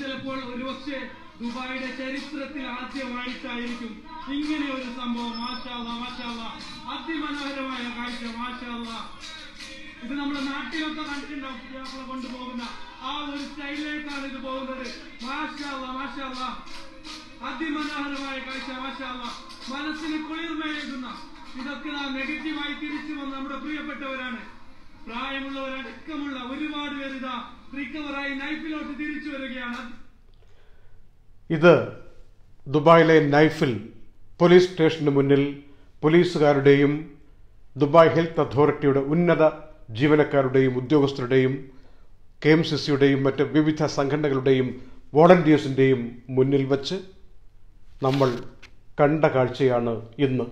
ചിലപ്പോൾ ഒരുപക്ഷെ ദുബായിയുടെ ചരിത്രത്തിൽ ആദ്യമായിട്ടായിരിക്കും ഇങ്ങനെ ഒരു സംഭവം മാഷാല്ല മാഷാല്ല അതിമനോഹരമായ കാഴ്ച മാഷാല്ല ഇത് നമ്മുടെ നാട്ടിലൊക്കെ കണ്ടിട്ടുണ്ടാവും പുതിയാക്കളെ കൊണ്ടുപോകുന്ന ആ ഒരു സ്റ്റൈലിലേക്കാണ് ഇത് പോകുന്നത് മാഷാല്ല മാഷാല്ല അതിമനോഹരമായ കാഴ്ച മാഷാല്ല മനസ്സിന് കുളിർമയേകുന്ന ഇതൊക്കെ നാം നെഗറ്റീവായി തിരിച്ചു വന്ന നമ്മുടെ പ്രിയപ്പെട്ടവരാണ് പ്രായമുള്ളവരടക്കമുള്ള ഒരുപാട് പേര് ഇതാ റിക്കവറായി നൈഫിലോട്ട് തിരിച്ചു വരികയാണ് ഇത് ദുബായിലെ നൈഫിൽ പോലീസ് സ്റ്റേഷന് മുന്നിൽ പോലീസുകാരുടെയും ദുബായ് ഹെൽത്ത് അതോറിറ്റിയുടെ ഉന്നത ജീവനക്കാരുടെയും ഉദ്യോഗസ്ഥരുടെയും കെ എം സി സിയുടെയും മറ്റ് വിവിധ സംഘടനകളുടെയും വോളണ്ടിയേഴ്സിൻ്റെയും മുന്നിൽ വച്ച് നമ്മൾ കണ്ട കാഴ്ചയാണ് ഇന്ന്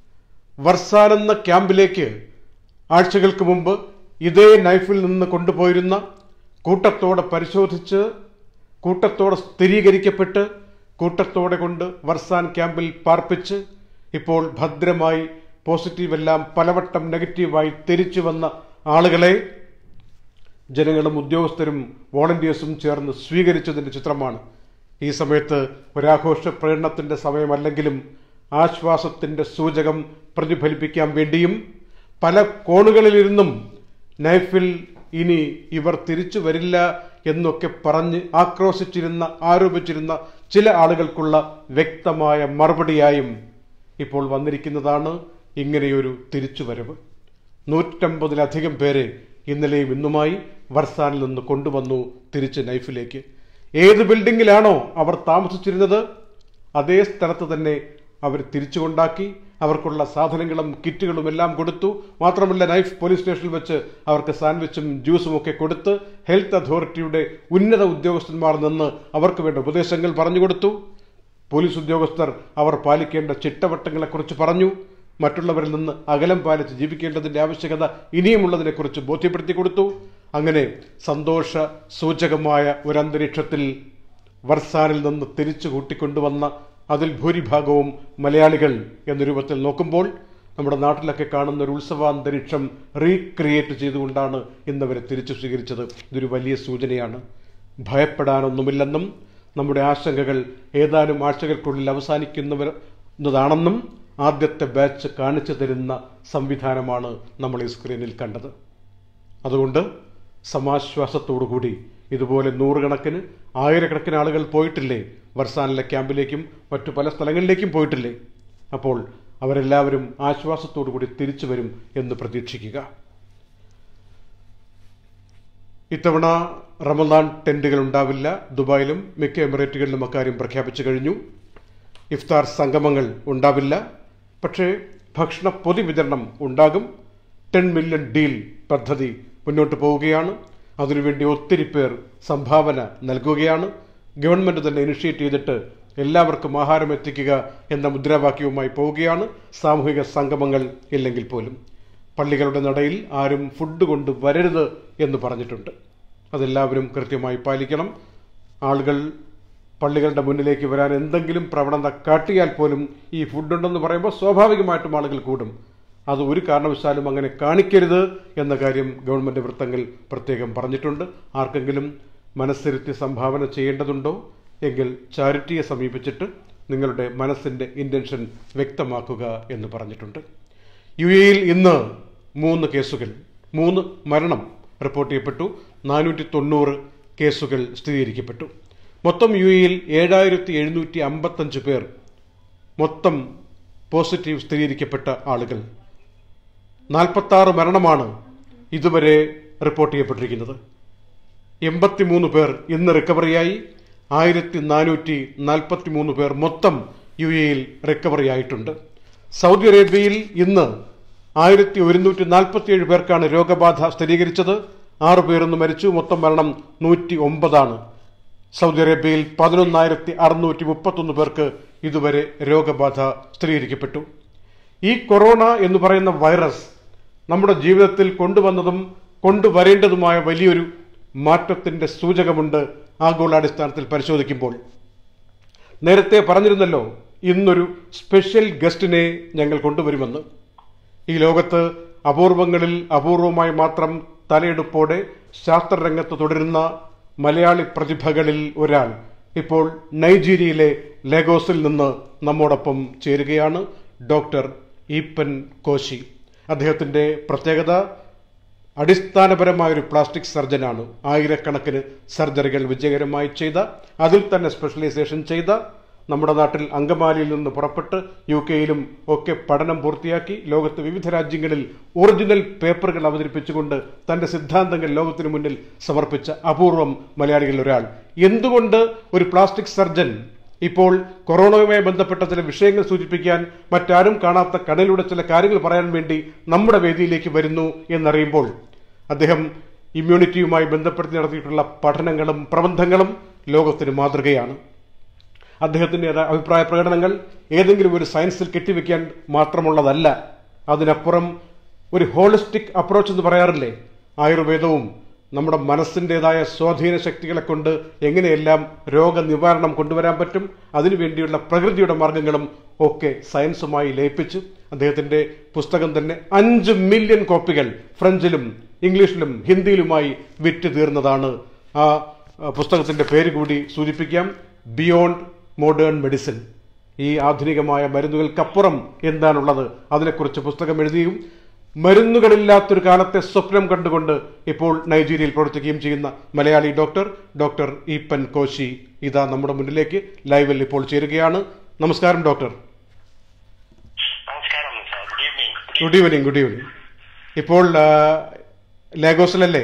വർസാൻ എന്ന ക്യാമ്പിലേക്ക് ആഴ്ചകൾക്ക് മുമ്പ് ഇതേ നൈഫിൽ നിന്ന് കൊണ്ടുപോയിരുന്ന കൂട്ടത്തോടെ പരിശോധിച്ച് കൂട്ടത്തോടെ സ്ഥിരീകരിക്കപ്പെട്ട് കൂട്ടത്തോടെ കൊണ്ട് വർസാൻ ക്യാമ്പിൽ പാർപ്പിച്ച് ഇപ്പോൾ ഭദ്രമായി പോസിറ്റീവെല്ലാം പലവട്ടം നെഗറ്റീവായി തിരിച്ചു വന്ന ആളുകളെ ജനങ്ങളും ഉദ്യോഗസ്ഥരും വോളണ്ടിയേഴ്സും ചേർന്ന് സ്വീകരിച്ചതിൻ്റെ ചിത്രമാണ് ഈ സമയത്ത് ഒരാഘോഷ പ്രകടനത്തിൻ്റെ സമയമല്ലെങ്കിലും ആശ്വാസത്തിൻ്റെ സൂചകം പ്രതിഫലിപ്പിക്കാൻ വേണ്ടിയും പല കോണുകളിലിരുന്നും നൈഫിൽ ഇനി ഇവർ തിരിച്ചു വരില്ല എന്നൊക്കെ പറഞ്ഞ് ആക്രോശിച്ചിരുന്ന ആരോപിച്ചിരുന്ന ചില ആളുകൾക്കുള്ള വ്യക്തമായ മറുപടിയായും ഇപ്പോൾ വന്നിരിക്കുന്നതാണ് ഇങ്ങനെയൊരു തിരിച്ചുവരവ് നൂറ്റമ്പതിലധികം പേരെ ഇന്നലെയും ഇന്നുമായി വർസാനിൽ നിന്ന് കൊണ്ടുവന്നു തിരിച്ച് നൈഫിലേക്ക് ഏത് ബിൽഡിങ്ങിലാണോ അവർ താമസിച്ചിരുന്നത് അതേ സ്ഥലത്ത് തന്നെ അവർ തിരിച്ചു കൊണ്ടാക്കി അവർക്കുള്ള സാധനങ്ങളും കിറ്റുകളും എല്ലാം കൊടുത്തു മാത്രമല്ല നൈഫ് പോലീസ് സ്റ്റേഷനിൽ വെച്ച് അവർക്ക് സാൻഡ്വിച്ചും ജ്യൂസും ഒക്കെ കൊടുത്ത് ഹെൽത്ത് അതോറിറ്റിയുടെ ഉന്നത ഉദ്യോഗസ്ഥന്മാർ നിന്ന് അവർക്ക് വേണ്ട ഉപദേശങ്ങൾ പറഞ്ഞു കൊടുത്തു പോലീസ് ഉദ്യോഗസ്ഥർ അവർ പാലിക്കേണ്ട ചിട്ടവട്ടങ്ങളെക്കുറിച്ച് പറഞ്ഞു മറ്റുള്ളവരിൽ നിന്ന് അകലം പാലിച്ച് ജീവിക്കേണ്ടതിന്റെ ആവശ്യകത ഇനിയുമുള്ളതിനെക്കുറിച്ച് ബോധ്യപ്പെടുത്തി കൊടുത്തു അങ്ങനെ സന്തോഷ സൂചകമായ ഒരു അന്തരീക്ഷത്തിൽ വർസാനിൽ നിന്ന് തിരിച്ചു കൂട്ടിക്കൊണ്ടുവന്ന അതിൽ ഭൂരിഭാഗവും മലയാളികൾ എന്ന രൂപത്തിൽ നോക്കുമ്പോൾ നമ്മുടെ നാട്ടിലൊക്കെ കാണുന്ന ഒരു ഉത്സവാന്തരീക്ഷം റീക്രിയേറ്റ് ചെയ്തുകൊണ്ടാണ് ഇന്നവരെ തിരിച്ചു സ്വീകരിച്ചത് ഇതൊരു വലിയ സൂചനയാണ് ഭയപ്പെടാനൊന്നുമില്ലെന്നും നമ്മുടെ ആശങ്കകൾ ഏതാനും ആഴ്ചകൾക്കുള്ളിൽ അവസാനിക്കുന്നവരെന്നതാണെന്നും ആദ്യത്തെ ബാച്ച് കാണിച്ചു തരുന്ന സംവിധാനമാണ് നമ്മൾ ഈ സ്ക്രീനിൽ കണ്ടത് അതുകൊണ്ട് സമാശ്വാസത്തോടുകൂടി ഇതുപോലെ നൂറുകണക്കിന് ആയിരക്കണക്കിന് ആളുകൾ പോയിട്ടില്ലേ വർസാനിലെ ക്യാമ്പിലേക്കും മറ്റു പല സ്ഥലങ്ങളിലേക്കും പോയിട്ടില്ലേ അപ്പോൾ അവരെല്ലാവരും ആശ്വാസത്തോടുകൂടി തിരിച്ചു വരും എന്ന് പ്രതീക്ഷിക്കുക ഇത്തവണ റമദാൻ ടെന്റുകൾ ഉണ്ടാവില്ല ദുബായിലും മിക്ക എമിറേറ്റുകളിലും അക്കാര്യം പ്രഖ്യാപിച്ചു കഴിഞ്ഞു ഇഫ്താർ സംഗമങ്ങൾ ഉണ്ടാവില്ല പക്ഷേ ഭക്ഷണ പൊതുവിതരണം ഉണ്ടാകും ടെൻ മില്യൺ ഡീൽ പദ്ധതി മുന്നോട്ട് പോവുകയാണ് അതിനുവേണ്ടി ഒത്തിരി പേർ സംഭാവന നൽകുകയാണ് ഗവൺമെന്റ് തന്നെ ഇനിഷ്യേറ്റ് ചെയ്തിട്ട് എല്ലാവർക്കും ആഹാരം എത്തിക്കുക എന്ന മുദ്രാവാക്യവുമായി പോവുകയാണ് സാമൂഹിക സംഗമങ്ങൾ ഇല്ലെങ്കിൽ പോലും പള്ളികളുടെ നടയിൽ ആരും ഫുഡ് കൊണ്ട് വരരുത് എന്ന് പറഞ്ഞിട്ടുണ്ട് അതെല്ലാവരും കൃത്യമായി പാലിക്കണം ആളുകൾ പള്ളികളുടെ മുന്നിലേക്ക് വരാൻ എന്തെങ്കിലും പ്രവണത കാട്ടിയാൽ പോലും ഈ ഫുഡുണ്ടെന്ന് പറയുമ്പോൾ സ്വാഭാവികമായിട്ടും ആളുകൾ കൂടും അത് ഒരു കാരണവശാലും അങ്ങനെ കാണിക്കരുത് എന്ന കാര്യം ഗവൺമെന്റ് വൃത്തങ്ങൾ പ്രത്യേകം പറഞ്ഞിട്ടുണ്ട് ആർക്കെങ്കിലും മനസ്സിരുത്തി സംഭാവന ചെയ്യേണ്ടതുണ്ടോ എങ്കിൽ ചാരിറ്റിയെ സമീപിച്ചിട്ട് നിങ്ങളുടെ മനസ്സിന്റെ ഇന്റൻഷൻ വ്യക്തമാക്കുക എന്ന് പറഞ്ഞിട്ടുണ്ട് യു എയിൽ ഇന്ന് മൂന്ന് കേസുകൾ മൂന്ന് മരണം റിപ്പോർട്ട് ചെയ്യപ്പെട്ടു നാനൂറ്റി തൊണ്ണൂറ് കേസുകൾ സ്ഥിരീകരിക്കപ്പെട്ടു മൊത്തം യു എയിൽ ഏഴായിരത്തി എഴുന്നൂറ്റി അമ്പത്തഞ്ച് പേർ മൊത്തം പോസിറ്റീവ് സ്ഥിരീകരിക്കപ്പെട്ട ആളുകൾ നാൽപ്പത്താറ് മരണമാണ് ഇതുവരെ റിപ്പോർട്ട് ചെയ്യപ്പെട്ടിരിക്കുന്നത് എൺപത്തിമൂന്ന് പേർ ഇന്ന് റിക്കവറിയായി ആയിരത്തി നാനൂറ്റി നാൽപ്പത്തി മൂന്ന് പേർ മൊത്തം യു എയിൽ റിക്കവറി ആയിട്ടുണ്ട് സൗദി അറേബ്യയിൽ ഇന്ന് ആയിരത്തി ഒരുന്നൂറ്റി നാൽപ്പത്തിയേഴ് പേർക്കാണ് രോഗബാധ സ്ഥിരീകരിച്ചത് ആറു പേർ ഇന്ന് മരിച്ചു മൊത്തം മരണം നൂറ്റി ഒമ്പതാണ് സൗദി അറേബ്യയിൽ പതിനൊന്നായിരത്തി അറുന്നൂറ്റി മുപ്പത്തൊന്ന് പേർക്ക് ഇതുവരെ രോഗബാധ സ്ഥിരീകരിക്കപ്പെട്ടു ഈ കൊറോണ എന്ന് പറയുന്ന വൈറസ് നമ്മുടെ ജീവിതത്തിൽ കൊണ്ടുവന്നതും കൊണ്ടുവരേണ്ടതുമായ വലിയൊരു മാറ്റത്തിന്റെ സൂചകമുണ്ട് ആഗോളാടിസ്ഥാനത്തിൽ പരിശോധിക്കുമ്പോൾ നേരത്തെ പറഞ്ഞിരുന്നല്ലോ ഇന്നൊരു സ്പെഷ്യൽ ഗസ്റ്റിനെ ഞങ്ങൾ കൊണ്ടുവരുമെന്ന് ഈ ലോകത്ത് അപൂർവങ്ങളിൽ അപൂർവമായി മാത്രം തലയെടുപ്പോടെ ശാസ്ത്രരംഗത്ത് തുടരുന്ന മലയാളി പ്രതിഭകളിൽ ഒരാൾ ഇപ്പോൾ നൈജീരിയയിലെ ലേഗോസിൽ നിന്ന് നമ്മോടൊപ്പം ചേരുകയാണ് ഡോക്ടർ ഈപ്പൻ കോശി അദ്ദേഹത്തിന്റെ പ്രത്യേകത അടിസ്ഥാനപരമായ ഒരു പ്ലാസ്റ്റിക് സർജനാണ് ആയിരക്കണക്കിന് സർജറികൾ വിജയകരമായി ചെയ്ത അതിൽ തന്നെ സ്പെഷ്യലൈസേഷൻ ചെയ്ത നമ്മുടെ നാട്ടിൽ അങ്കമാലിയിൽ നിന്ന് പുറപ്പെട്ട് യു കെയിലും ഒക്കെ പഠനം പൂർത്തിയാക്കി ലോകത്ത് വിവിധ രാജ്യങ്ങളിൽ ഒറിജിനൽ പേപ്പറുകൾ അവതരിപ്പിച്ചുകൊണ്ട് തന്റെ സിദ്ധാന്തങ്ങൾ ലോകത്തിനു മുന്നിൽ സമർപ്പിച്ച അപൂർവം മലയാളികളിൽ ഒരാൾ എന്തുകൊണ്ട് ഒരു പ്ലാസ്റ്റിക് സർജൻ ഇപ്പോൾ കൊറോണയുമായി ബന്ധപ്പെട്ട ചില വിഷയങ്ങൾ സൂചിപ്പിക്കാൻ മറ്റാരും കാണാത്ത കടലിലൂടെ ചില കാര്യങ്ങൾ പറയാൻ വേണ്ടി നമ്മുടെ വേദിയിലേക്ക് വരുന്നു എന്നറിയുമ്പോൾ അദ്ദേഹം ഇമ്മ്യൂണിറ്റിയുമായി ബന്ധപ്പെടുത്തി നടത്തിയിട്ടുള്ള പഠനങ്ങളും പ്രബന്ധങ്ങളും ലോകത്തിന് മാതൃകയാണ് അദ്ദേഹത്തിന്റെ അഭിപ്രായ പ്രകടനങ്ങൾ ഏതെങ്കിലും ഒരു സയൻസിൽ കെട്ടിവെക്കാൻ മാത്രമുള്ളതല്ല അതിനപ്പുറം ഒരു ഹോളിസ്റ്റിക് അപ്രോച്ച് എന്ന് പറയാറില്ലേ ആയുർവേദവും നമ്മുടെ മനസ്സിൻ്റെതായ സ്വാധീന ശക്തികളെ കൊണ്ട് എങ്ങനെയെല്ലാം രോഗനിവാരണം കൊണ്ടുവരാൻ പറ്റും അതിനുവേണ്ടിയുള്ള പ്രകൃതിയുടെ മാർഗങ്ങളും ഒക്കെ സയൻസുമായി ലയിപ്പിച്ച് അദ്ദേഹത്തിന്റെ പുസ്തകം തന്നെ അഞ്ച് മില്യൺ കോപ്പികൾ ഫ്രഞ്ചിലും ഇംഗ്ലീഷിലും ഹിന്ദിയിലുമായി വിറ്റ് തീർന്നതാണ് ആ പുസ്തകത്തിന്റെ പേര് കൂടി സൂചിപ്പിക്കാം ബിയോണ്ട് മോഡേൺ മെഡിസിൻ ഈ ആധുനികമായ മരുന്നുകൾക്കപ്പുറം എന്താണുള്ളത് അതിനെക്കുറിച്ച് പുസ്തകം എഴുതിയും മരുന്നുകളില്ലാത്തൊരു കാലത്തെ സ്വപ്നം കണ്ടുകൊണ്ട് ഇപ്പോൾ നൈജീരിയയിൽ പ്രവർത്തിക്കുകയും ചെയ്യുന്ന മലയാളി ഡോക്ടർ ഡോക്ടർ ഈപ്പൻ കോശി ഇതാ നമ്മുടെ മുന്നിലേക്ക് ലൈവിൽ ഇപ്പോൾ ചേരുകയാണ് നമസ്കാരം ഡോക്ടർ നമസ്കാരം sir good evening good evening good evening ഇപ്പോൾ ആ, ലാഗോസിലല്ലേ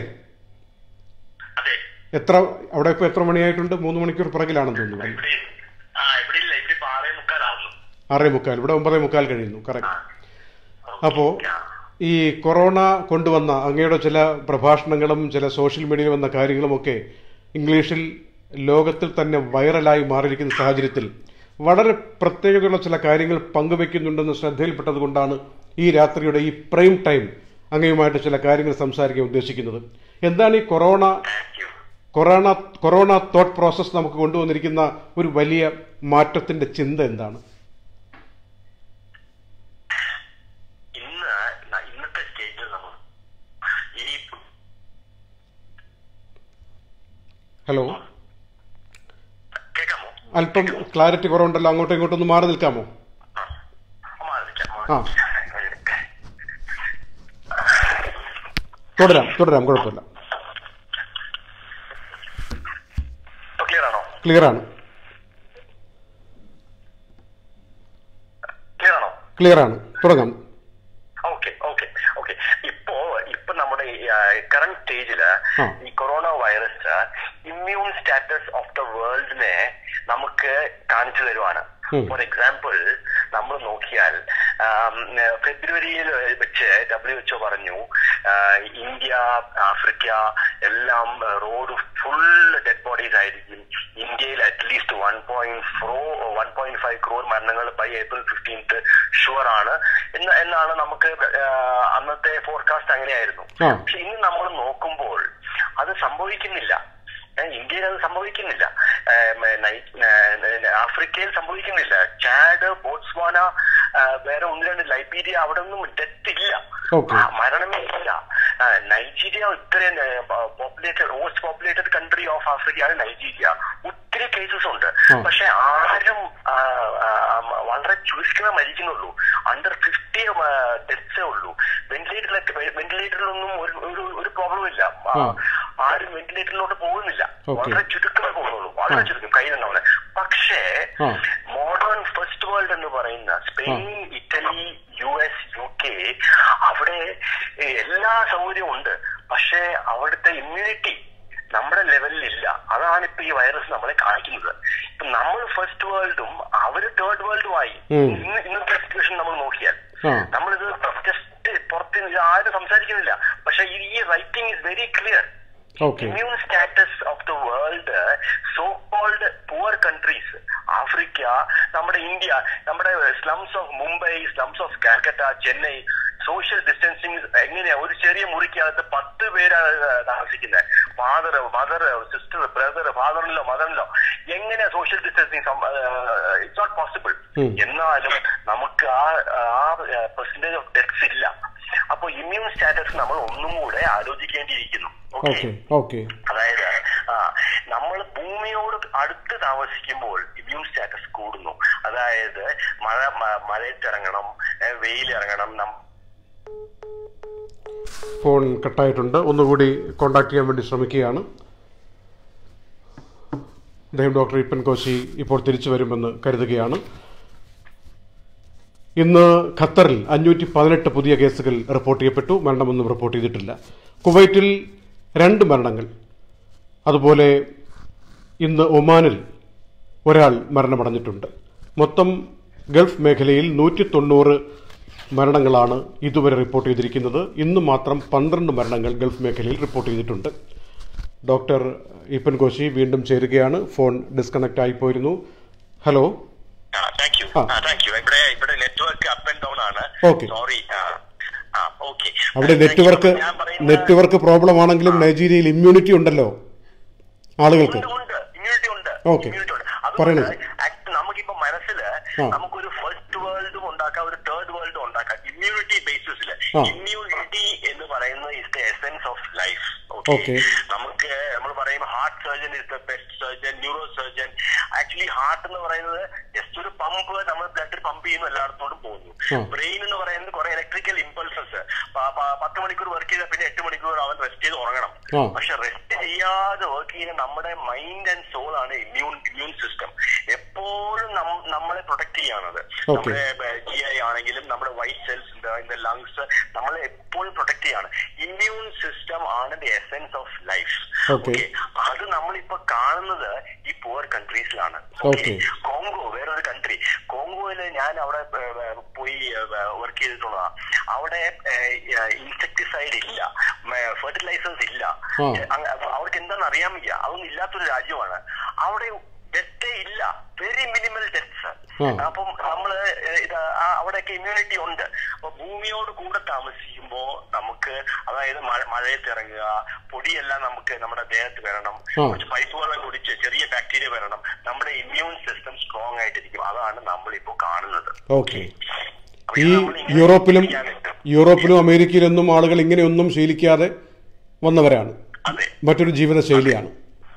അതെ എത്ര അവിടെ ഇപ്പോൾ എത്ര മണിയായിട്ടുണ്ട് മൂന്ന് മണിക്കൂർ പിറകിലാണെന്ന് തോന്നുന്നു ഇവിടെ ആ ഇവിടെ ഇല്ല ഇവിടെ ഇപ്പൊ ആറേ മുക്കാലാവുന്നു ആറേ മുക്കാൽ ഇവിടെ ഒമ്പതേ മുക്കാൽ കഴിയുന്നു കറക്റ്റ് അപ്പോ ആ. ഈ കൊറോണ കൊണ്ടുവന്ന അങ്ങയുടെ ചില പ്രഭാഷണങ്ങളും ചില സോഷ്യൽ മീഡിയയിൽ വന്ന കാര്യങ്ങളുമൊക്കെ ഇംഗ്ലീഷിൽ ലോകത്തിൽ തന്നെ വൈറലായി മാറിയിരിക്കുന്ന സാഹചര്യത്തിൽ വളരെ പ്രത്യേകതയുള്ള ചില കാര്യങ്ങൾ പങ്കുവെക്കുന്നുണ്ടെന്ന് ശ്രദ്ധയിൽപ്പെട്ടത് കൊണ്ടാണ് ഈ രാത്രിയുടെ ഈ പ്രൈം ടൈം അങ്ങയുമായിട്ട് ചില കാര്യങ്ങൾ സംസാരിക്കാൻ ഉദ്ദേശിക്കുന്നത് എന്താണ് ഈ corona Thank you. Corona corona thought process നമുക്ക് കൊണ്ടുവന്നിരിക്കുന്ന ഒരു വലിയ മാറ്റത്തിന്റെ ചിന്ത എന്താണ് ഇന്ന് ന- ഇന്നത്തെ സ്റ്റേജിൽ നമ്മൾ ഈ ഹലോ കേൾക്കാമോ അല്പം ക്ലാരിറ്റി കുറവുണ്ടല്ലോ അങ്ങോട്ടും ഇങ്ങോട്ടും ഒന്ന് മാറി നിൽക്കാമോ ആ. മാറി നിൽക്കാം, മാറി ആ. നിൽക്കാം. തുടരാം തുടരാം കുഴപ്പമില്ല ഇപ്പൊ ക്ലിയർ ആണോ ക്ലിയർ ആണ് ക്ലിയർ ആണോ ക്ലിയർ ആണ് തുടങ്ങാം ഓക്കെ ഓക്കെ ഓക്കെ ഇപ്പോ ഇപ്പൊ നമ്മുടെ കറന്റ് സ്റ്റേജില് ആ. ഈ corona virus immune status of the വേൾഡിനെ നമുക്ക് കാണിച്ചു തരുവാണ് ഉം. ഫോർ എക്സാമ്പിൾ നമ്മൾ നോക്കിയാൽ ആം, ഫെബ്രുവരിയിൽ വെച്ച് ഡബ്ല്യു എച്ച്ഒ പറഞ്ഞു ആ, ഇന്ത്യ ആഫ്രിക്ക എല്ലാം റോഡ് ഫുൾ ഡെഡ് ബോഡീസ് ആയിരിക്കും ഇന്ത്യയിൽ at least one point four one point five crore മരണങ്ങൾ ബൈ ഏപ്രിൽ ഫിഫ്റ്റീൻത്ത് ഷുവർ ആണ് എന്ന് എന്നാണ് നമുക്ക് ആ, അന്നത്തെ ഫോർകാസ്റ്റ് അങ്ങനെയായിരുന്നു ആ. പക്ഷെ ഇന്ന് നമ്മൾ നോക്കുമ്പോൾ അത് സംഭവിക്കുന്നില്ല ഏ, ഇന്ത്യയിൽ അത് സംഭവിക്കുന്നില്ല ഏ, മ- നൈ- ഏ, ആഫ്രിക്കയിൽ സംഭവിക്കുന്നില്ല ചാഡ് ബോട്സ്വാന ആ, വേറെ ഒന്ന് രണ്ട് ലൈബീരിയ അവിടെ ഒന്നും ഡെത്ത് ഇല്ല Okay. ആ, മരണമേ ഇല്ല ആ, നൈജീരിയ ഇത്രയും populated most populated country of ആഫ്രിക്കയാണ് നൈജീരിയ ഒത്തിരി കേസസ് ഉണ്ട് ആ. പക്ഷെ ആരും ആ, ആ, വളരെ ചുരുക്കമേ മരിക്കുന്നുള്ളൂ അണ്ടർ ഫിഫ്റ്റി ഡെത്ത്സേ ഉള്ളൂ വെന്റിലേറ്ററിലൊക്കെ വെന്റിലേറ്ററിലൊന്നും ഒരു ഒരു- ഒരു പ്രോബ്ലം ഇല്ല ആ, ആ. ആരും വെന്റിലേറ്ററിലോട്ട് പോകുന്നില്ല Okay. വളരെ ചുരുക്കമേ പോകുന്നുള്ളൂ വളരെ ആ. ചുരുക്കം കയ്യിലുണ്ടാവില്ല പക്ഷേ ആ. മോഡേൺ ഫസ്റ്റ് വേൾഡ് എന്ന് പറയുന്ന Spain Italy U S U K അവിടെ ഏഹ്, എല്ലാ സൗകര്യവും ഉണ്ട് പക്ഷേ അവിടുത്തെ ഇമ്മ്യൂണിറ്റി നമ്മുടെ ലെവലിൽ ഇല്ല അതാണ് ഇപ്പൊ ഈ വൈറസ് നമ്മളെ കാണിക്കുന്നത് ഇപ്പൊ നമ്മൾ ഫസ്റ്റ് വേൾഡും അവര് തേർഡ് വേൾഡും ആയി ഉം. ഇന്ന് ഇന്നത്തെ സിറ്റുവേഷൻ നമ്മൾ നോക്കിയാൽ ആ. നമ്മളിത് ജസ്റ്റ് പുറത്ത് ഇത് ആരും സംസാരിക്കുന്നില്ല പക്ഷെ ഈ writing is very clear okay immune status of the world so called poor countries Africa നമ്മുടെ ഇന്ത്യ നമ്മുടെ slums of Mumbai slums of Calcutta Chennai social distancing എങ്ങനെയാ ഒരു ചെറിയ മുറിക്കകത്ത് പത്ത് പേരാണ് താമസിക്കുന്നത് ഫാദർ മദർ സിസ്റ്റർ ബ്രദർ ഫാദറിലോ മദറിലോ എങ്ങനെയാ social distancing it's not possible ഉം. എന്നാലും നമുക്ക് ആ ആ പെർസെന്റേജ് ഓഫ് ഡെത്ത്സ് ഇല്ല അപ്പൊ ഇമ്മ്യൂൺ സ്റ്റാറ്റസ് നമ്മൾ ഒന്നും കൂടെ ആലോചിക്കേണ്ടിയിരിക്കുന്നു ഓക്കെ ഓക്കെ ഓക്കെ അതായത് ആ പുറത്ത് താമസിക്കുമ്പോൾ ഇമ്മ്യൂൺ സ്റ്റാറ്റസ് കൂടുന്നു അതായത് മഴ മ- മഴയത്തിറങ്ങണം ഏ, വെയിലിറങ്ങണം നം ഫോൺ കട്ടായിട്ടുണ്ട് ഒന്നുകൂടി കോണ്ടാക്ട് ചെയ്യാൻ വേണ്ടി ശ്രമിക്കുകയാണ് അദ്ദേഹം ഡോക്ടർ ഇപ്പൻ കോശി ഇപ്പോൾ തിരിച്ചു വരുമെന്ന് കരുതുകയാണ് ഇന്ന് ഖത്തറിൽ അഞ്ഞൂറ്റി പതിനെട്ട് പുതിയ കേസുകൾ റിപ്പോർട്ട് ചെയ്യപ്പെട്ടു മരണമൊന്നും റിപ്പോർട്ട് ചെയ്തിട്ടില്ല കുവൈറ്റിൽ രണ്ട് മരണങ്ങൾ അതുപോലെ ഇന്ന് ഒമാനിൽ ഒരാൾ മരണമടഞ്ഞിട്ടുണ്ട് മൊത്തം ഗൾഫ് മേഖലയിൽ നൂറ്റി തൊണ്ണൂറ് മരണങ്ങളാണ് ഇതുവരെ റിപ്പോർട്ട് ചെയ്തിരിക്കുന്നത് ഇന്ന് മാത്രം പന്ത്രണ്ട് മരണങ്ങൾ ഗൾഫ് മേഖലയിൽ റിപ്പോർട്ട് ചെയ്തിട്ടുണ്ട് ഡോക്ടർ ഇപ്പൻ കോശി വീണ്ടും ചേരുകയാണ് ഫോൺ ഡിസ്കണക്ട് ആയിപ്പോയിരുന്നു ഹലോ താങ്ക് യു ആ. താങ്ക് യു ഇവിടെ ഇവിടെ നെറ്റ്വർക്ക് അപ്പ് ആൻഡ് ഡൗൺ ആണ് Okay. സോറി ആ ഓക്കെ അവിടെ നെറ്റ്വർക്ക് ഞാൻ പറയുന്നത് നെറ്റ്വർക്ക് പ്രോബ്ലം ആണെങ്കിലും നൈജീരിയയിൽ ഇമ്മ്യൂണിറ്റി ഉണ്ടല്ലോ ആളുകൾക്ക് ഉണ്ട് ഉണ്ട് ഇമ്മ്യൂണിറ്റി ഉണ്ട് Okay. ഇമ്മ്യൂണിറ്റി ഉണ്ട് പറയണേ. അതുകൊണ്ട് ആക്ട് നമുക്കിപ്പോ മനസ്സിൽ ആ. നമുക്കൊരു ഫസ്റ്റ് വേൾഡും ഉണ്ടാക്കാം ഒരു തേർഡ് വേൾഡും ഉണ്ടാക്കാം ഇമ്മ്യൂണിറ്റി ബേസിസിൽ ആ. ഇമ്മ്യൂണിറ്റി എന്ന് പറയുന്നത് is the essence of life Okay. നമുക്ക് നമ്മൾ പറയും heart surgeon is the best surgeon neuro surgeon actually heart എന്ന് പറയുന്നത് ജസ്റ്റ് ഒരു പമ്പ് നമ്മൾ ബ്ലഡ് പമ്പ് ചെയ്യുന്നു എല്ലായിടത്തോടും പോകുന്നു ആ. ബ്രെയിൻ എന്ന് പറയുന്നത് കുറെ ഇലക്ട്രിക്കൽ ഇമ്പൾസസ് പത്ത് മണിക്കൂർ വർക്ക് ചെയ്താൽ പിന്നെ എട്ട് മണിക്കൂർ അവൻ റെസ്റ്റ് ചെയ്ത് ഉറങ്ങണം ആ. പക്ഷെ റെസ്റ്റ് ചെയ്യാതെ വർക്ക് ചെയ്യുന്ന നമ്മുടെ മൈൻഡ് ആൻഡ് സോൾ ആണ് ഇമ്മ്യൂൺ ഇമ്മ്യൂൺ സിസ്റ്റം എപ്പോഴും നം- നമ്മളെ പ്രൊട്ടക്ട് ചെയ്യാണത് Okay. നമ്മുടെ ജി ഐ ആണെങ്കിലും നമ്മുടെ വൈറ്റ് സെൽസ് ഇൻ ലങ്സ് നമ്മളെ എപ്പോഴും പ്രൊട്ടക്ട് ചെയ്യാണ് ഇമ്മ്യൂൺ സിസ്റ്റം ആണ് the essence of life Okay. അത് നമ്മളിപ്പോ കാണുന്നത് ഈ പുവർ കൺട്രീസിലാണ് Okay. കോങ്കോ വേറൊരു കൺട്രി കോങ്കോയില് ഞാൻ അവിടെ ഏ, ഏ, പോയി വർക്ക് ചെയ്തിട്ടുള്ളതാ അവിടെ ഇൻസെക്ടിസൈഡ് ഇല്ല ഫെർട്ടിലൈസേഴ്സ് ഇല്ല ആ. ഏ, അങ്ങ് അപ്പൊ അവർക്ക് എന്താണെന്ന് അറിയാൻ വയ്യ അതൊന്നും ഇല്ലാത്തൊരു രാജ്യമാണ് അവിടെ ഡെത്തേ ഇല്ല വെരി മിനിമൽ ഡെത്ത്സ് ആ. അപ്പം നമ്മള് ഏ, ഇത് ആ- അവിടെയൊക്കെ ഇമ്മ്യൂണിറ്റി ഉണ്ട് അപ്പൊ ഭൂമിയോട് കൂടെ താമസിക്കുമ്പോ നമുക്ക് അതായത് മഴ മഴയത്ത് ഇറങ്ങുക പൊടിയെല്ലാം നമുക്ക് നമ്മുടെ ദേഹത്ത് വരണം ആ. കുറച്ച് പൈപ്പ് വെള്ളം കുടിച്ച് ചെറിയ ബാക്ടീരിയ വരണം നമ്മുടെ ഇമ്മ്യൂൺ സിസ്റ്റം സ്ട്രോങ് ആയിട്ടിരിക്കും അതാണ് നമ്മളിപ്പോ കാണുന്നത് ഓക്കെ അപ്പൊ ഈ ഇത് നമ്മളിങ്ങനെ യൂറോപ്പിലും ചെയ്യാനുണ്ട്. യൂറോപ്പിലും അമേരിക്കയിലൊന്നും ആളുകൾ ഇങ്ങനെയൊന്നും ശീലിക്കാതെ വന്നവരാണ് അതെ മറ്റൊരു ജീവിതശൈലിയാണ്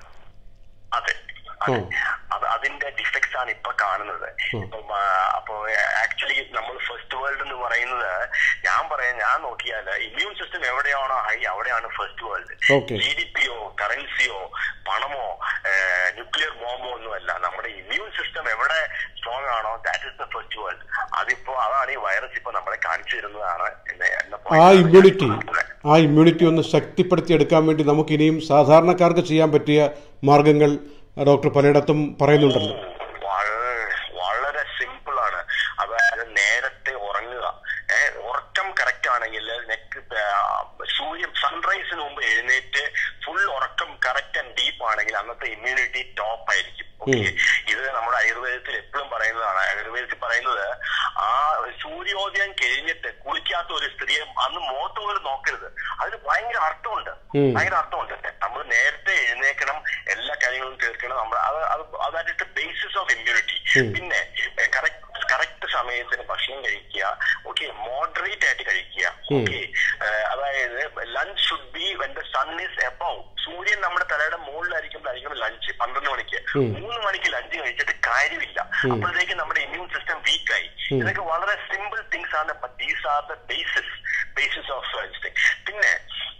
അതെ ആ. അതെ അത് അതിന്റെ ഡിഫക്ട്സ് ആണ് ഇപ്പൊ കാണുന്നത് ഇപ്പം ആ, അപ്പൊ ആക്ച്വലി നമ്മൾ ഫസ്റ്റ് വേൾഡ് എന്ന് പറയുന്നത് ഞാൻ പറയാം ഞാൻ നോക്കിയാൽ ഇമ്മ്യൂൺ സിസ്റ്റം എവിടെയാണോ ഹൈ അവിടെയാണ് first world Okay. G D പിയോ കറൻസിയോ പണമോ ന്യൂക്ലിയർ ബോംബോ ഒന്നുമല്ല നമ്മുടെ ഇമ്മ്യൂൺ സിസ്റ്റം എവിടെ സ്ട്രോങ് ആണോ that is the first world അതിപ്പോ അതാണ് ഈ വൈറസ് ഇപ്പൊ നമ്മളെ കാണിച്ചു തരുന്നതാണ് എന്നെ- എന്ന ആ point ആണ് ഞാൻ ഇമ്മ്യൂണിറ്റി പറഞ്ഞത്. ആ ഇമ്മ്യൂണിറ്റി ഒന്ന് ശക്തിപ്പെടുത്തിയെടുക്കാൻ വേണ്ടി നമുക്ക് ഇനിയും സാധാരണക്കാർക്ക് ചെയ്യാൻ പറ്റിയ മാർഗങ്ങൾ ഡോക്ടർ പലയിടത്തും പറയുന്നുണ്ടല്ലോ വളരെ വളരെ സിമ്പിൾ ആണ് അതായത് നേരത്തെ ഉറങ്ങുക ഏഹ് ഉറക്കം കറക്റ്റ് ആണെങ്കിൽ നെക്ക് സൂര്യൻ സൺറൈസിന് മുമ്പ് എഴുന്നേറ്റ് ഫുൾ ഉറക്കം കറക്റ്റ് ആൻഡ് ഡീപ്പ് ആണെങ്കിൽ അന്നത്തെ ഇമ്മ്യൂണിറ്റി ടോപ്പ് ആയിരിക്കും ഓക്കെ ഇത് നമ്മുടെ ആയുർവേദത്തിൽ എപ്പോഴും പറയുന്നതാണ് ആയുർവേദത്തിൽ പറയുന്നത് ആ സൂര്യോദയം കഴിഞ്ഞിട്ട് കുളിക്കാത്ത ഒരു സ്ത്രീയെ അന്ന് മുഖത്ത് പോലും നോക്കരുത് അതിന് ഭയങ്കര അർത്ഥമുണ്ട് ഉം. ഭയങ്കര അർത്ഥമുണ്ട് നമ്മൾ നേരത്തെ എഴുന്നേക്കണം എല്ലാ കാര്യങ്ങളും തീർക്കണം നമ്മൾ അത് അത് അതായിട്ട് ബേസിസ് ഓഫ് ഇമ്മ്യൂണിറ്റി പിന്നെ കറക്റ്റ് കറക്റ്റ് സമയത്തിന് ഭക്ഷണം കഴിക്കുക ഓക്കെ മോഡറേറ്റ് ആയിട്ട് കഴിക്കുക ഓക്കെ അതായത് lunch should be when the sun is above സൂര്യൻ നമ്മുടെ തലയുടെ മുകളിലായിരിക്കുമ്പോഴായിരിക്കും ലഞ്ച് പന്ത്രണ്ട് മണിക്ക് മൂന്ന് മണിക്ക് ലഞ്ച് കഴിച്ചിട്ട് കാര്യമില്ല അപ്പോഴത്തേക്ക് നമ്മുടെ ഇമ്മ്യൂൺ സിസ്റ്റം വീക്ക് ആയി ഇതൊക്കെ വളരെ സിമ്പിൾ തിങ്സ് ആണ് these are the basis basis of പിന്നെ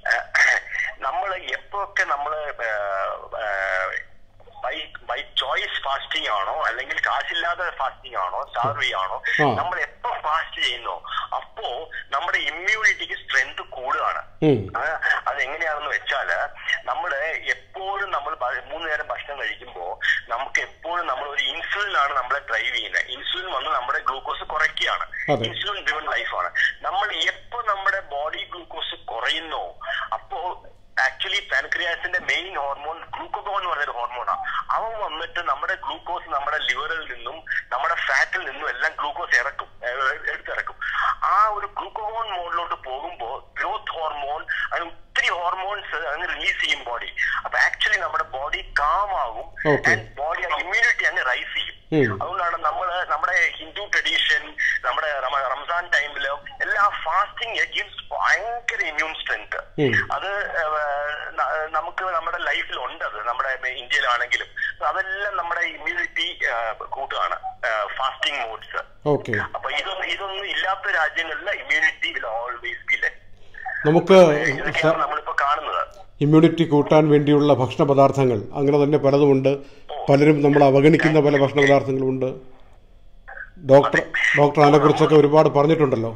നമ്മൾ എപ്പോഴൊക്കെ നമ്മൾ ബൈ ബൈ ചോയ്സ് ഫാസ്റ്റിംഗ് ആണോ അല്ലെങ്കിൽ കാശില്ലാതെ ഫാസ്റ്റിംഗ് ആണോ സാർവി ആണോ ആ. നമ്മൾ എപ്പോ ഫാസ്റ്റ് ചെയ്യുന്നോ അപ്പോ നമ്മുടെ ഇമ്മ്യൂണിറ്റിക്ക് സ്ട്രെങ്ത് കൂടുകയാണ് ഉം. ആ, അതെങ്ങനെയാണെന്ന് വെച്ചാല് നമ്മള് എപ്പോഴും നമ്മൾ ഭ- മൂന്ന് നേരം ഭക്ഷണം കഴിക്കുമ്പോ നമുക്ക് എപ്പോഴും നമ്മൾ ഒരു ഇൻസുലിൻ ആണ് നമ്മളെ ഡ്രൈവ് ചെയ്യുന്നത് ഇൻസുലിൻ വന്ന് നമ്മുടെ ഗ്ലൂക്കോസ് കുറയ്ക്കുകയാണ് അതെ. ഇൻസുലിൻ ഡ്രിവൺ ലൈഫാണ് നമ്മൾ എപ്പോ നമ്മുടെ ബോഡി ഗ്ലൂക്കോസ് കുറയുന്നോ അപ്പോ ആക്ച്വലി പാൻക്രിയാസിന്റെ മെയിൻ ഹോർമോൺ ഗ്ലൂക്കോഗോൺ എന്ന് പറയുന്ന ഹോർമോണാണ് അവൻ വന്നിട്ട് നമ്മുടെ ഗ്ലൂക്കോസ് നമ്മുടെ ലിവറിൽ നിന്നും നമ്മുടെ ഫാറ്റിൽ നിന്നും എല്ലാം ഗ്ലൂക്കോസ് ഇറക്കും ഏഹ് എടുത്തിറക്കും ആ ഒരു ഗ്ലൂക്കോഗോൺ മോഡിലോട്ട് പോകുമ്പോൾ ഗ്രോത്ത് ഹോർമോൺ അങ്ങനെ ഒത്തിരി ഹോർമോൺസ് അങ്ങ് റിലീസ് ചെയ്യും ബോഡി അപ്പൊ ആക്ച്വലി നമ്മുടെ ബോഡി കാം ആകും Okay. ആൻഡ് ബോഡി ഇമ്മ്യൂണിറ്റി അങ്ങ് റൈസ് ചെയ്യും ഉം. അതുകൊണ്ടാണ് നമ്മള് നമ്മുടെ ഹിന്ദു ട്രഡീഷൻ നമ്മുടെ റമ- റംസാൻ ടൈമില് എല്ലാ ഫാസ്റ്റിംഗ് ഗിവ്സ് ഭയങ്കര ഇമ്മ്യൂൺ സ്ട്രെങ്ത് ഉം. അത് ഏഹ്, ന- നമുക്ക് നമ്മുടെ നമ്മുടെ ലൈഫിൽ ഉണ്ട് അത് നമ്മുടെ ഇന്ത്യയിലാണെങ്കിലും So അതെല്ലാം നമ്മുടെ ഇമ്മ്യൂണിറ്റി കൂട്ടുകയാണ് ഫാസ്റ്റിംഗ് മോഡ്സ് ഓക്കെ അപ്പൊ ഇതൊന്നും ഇതൊന്നും ഇല്ലാത്ത രാജ്യങ്ങളിൽ immunity will always be less നമുക്ക് ഇതൊക്കെയാണ് നമ്മളിപ്പോ കാണുന്നത് ഇമ്മ്യൂണിറ്റി കൂട്ടാൻ വേണ്ടിയുള്ള ഭക്ഷണ പദാർത്ഥങ്ങൾ അങ്ങനെ തന്നെ പലതുമുണ്ട് പലരും നമ്മൾ അവഗണിക്കുന്ന പല ഭക്ഷണ പദാർത്ഥങ്ങളുമുണ്ട് ഡോക്ടർ ഡോക്ടർ അതിനെക്കുറിച്ചൊക്കെ ഒരുപാട് പറഞ്ഞിട്ടുണ്ടല്ലോ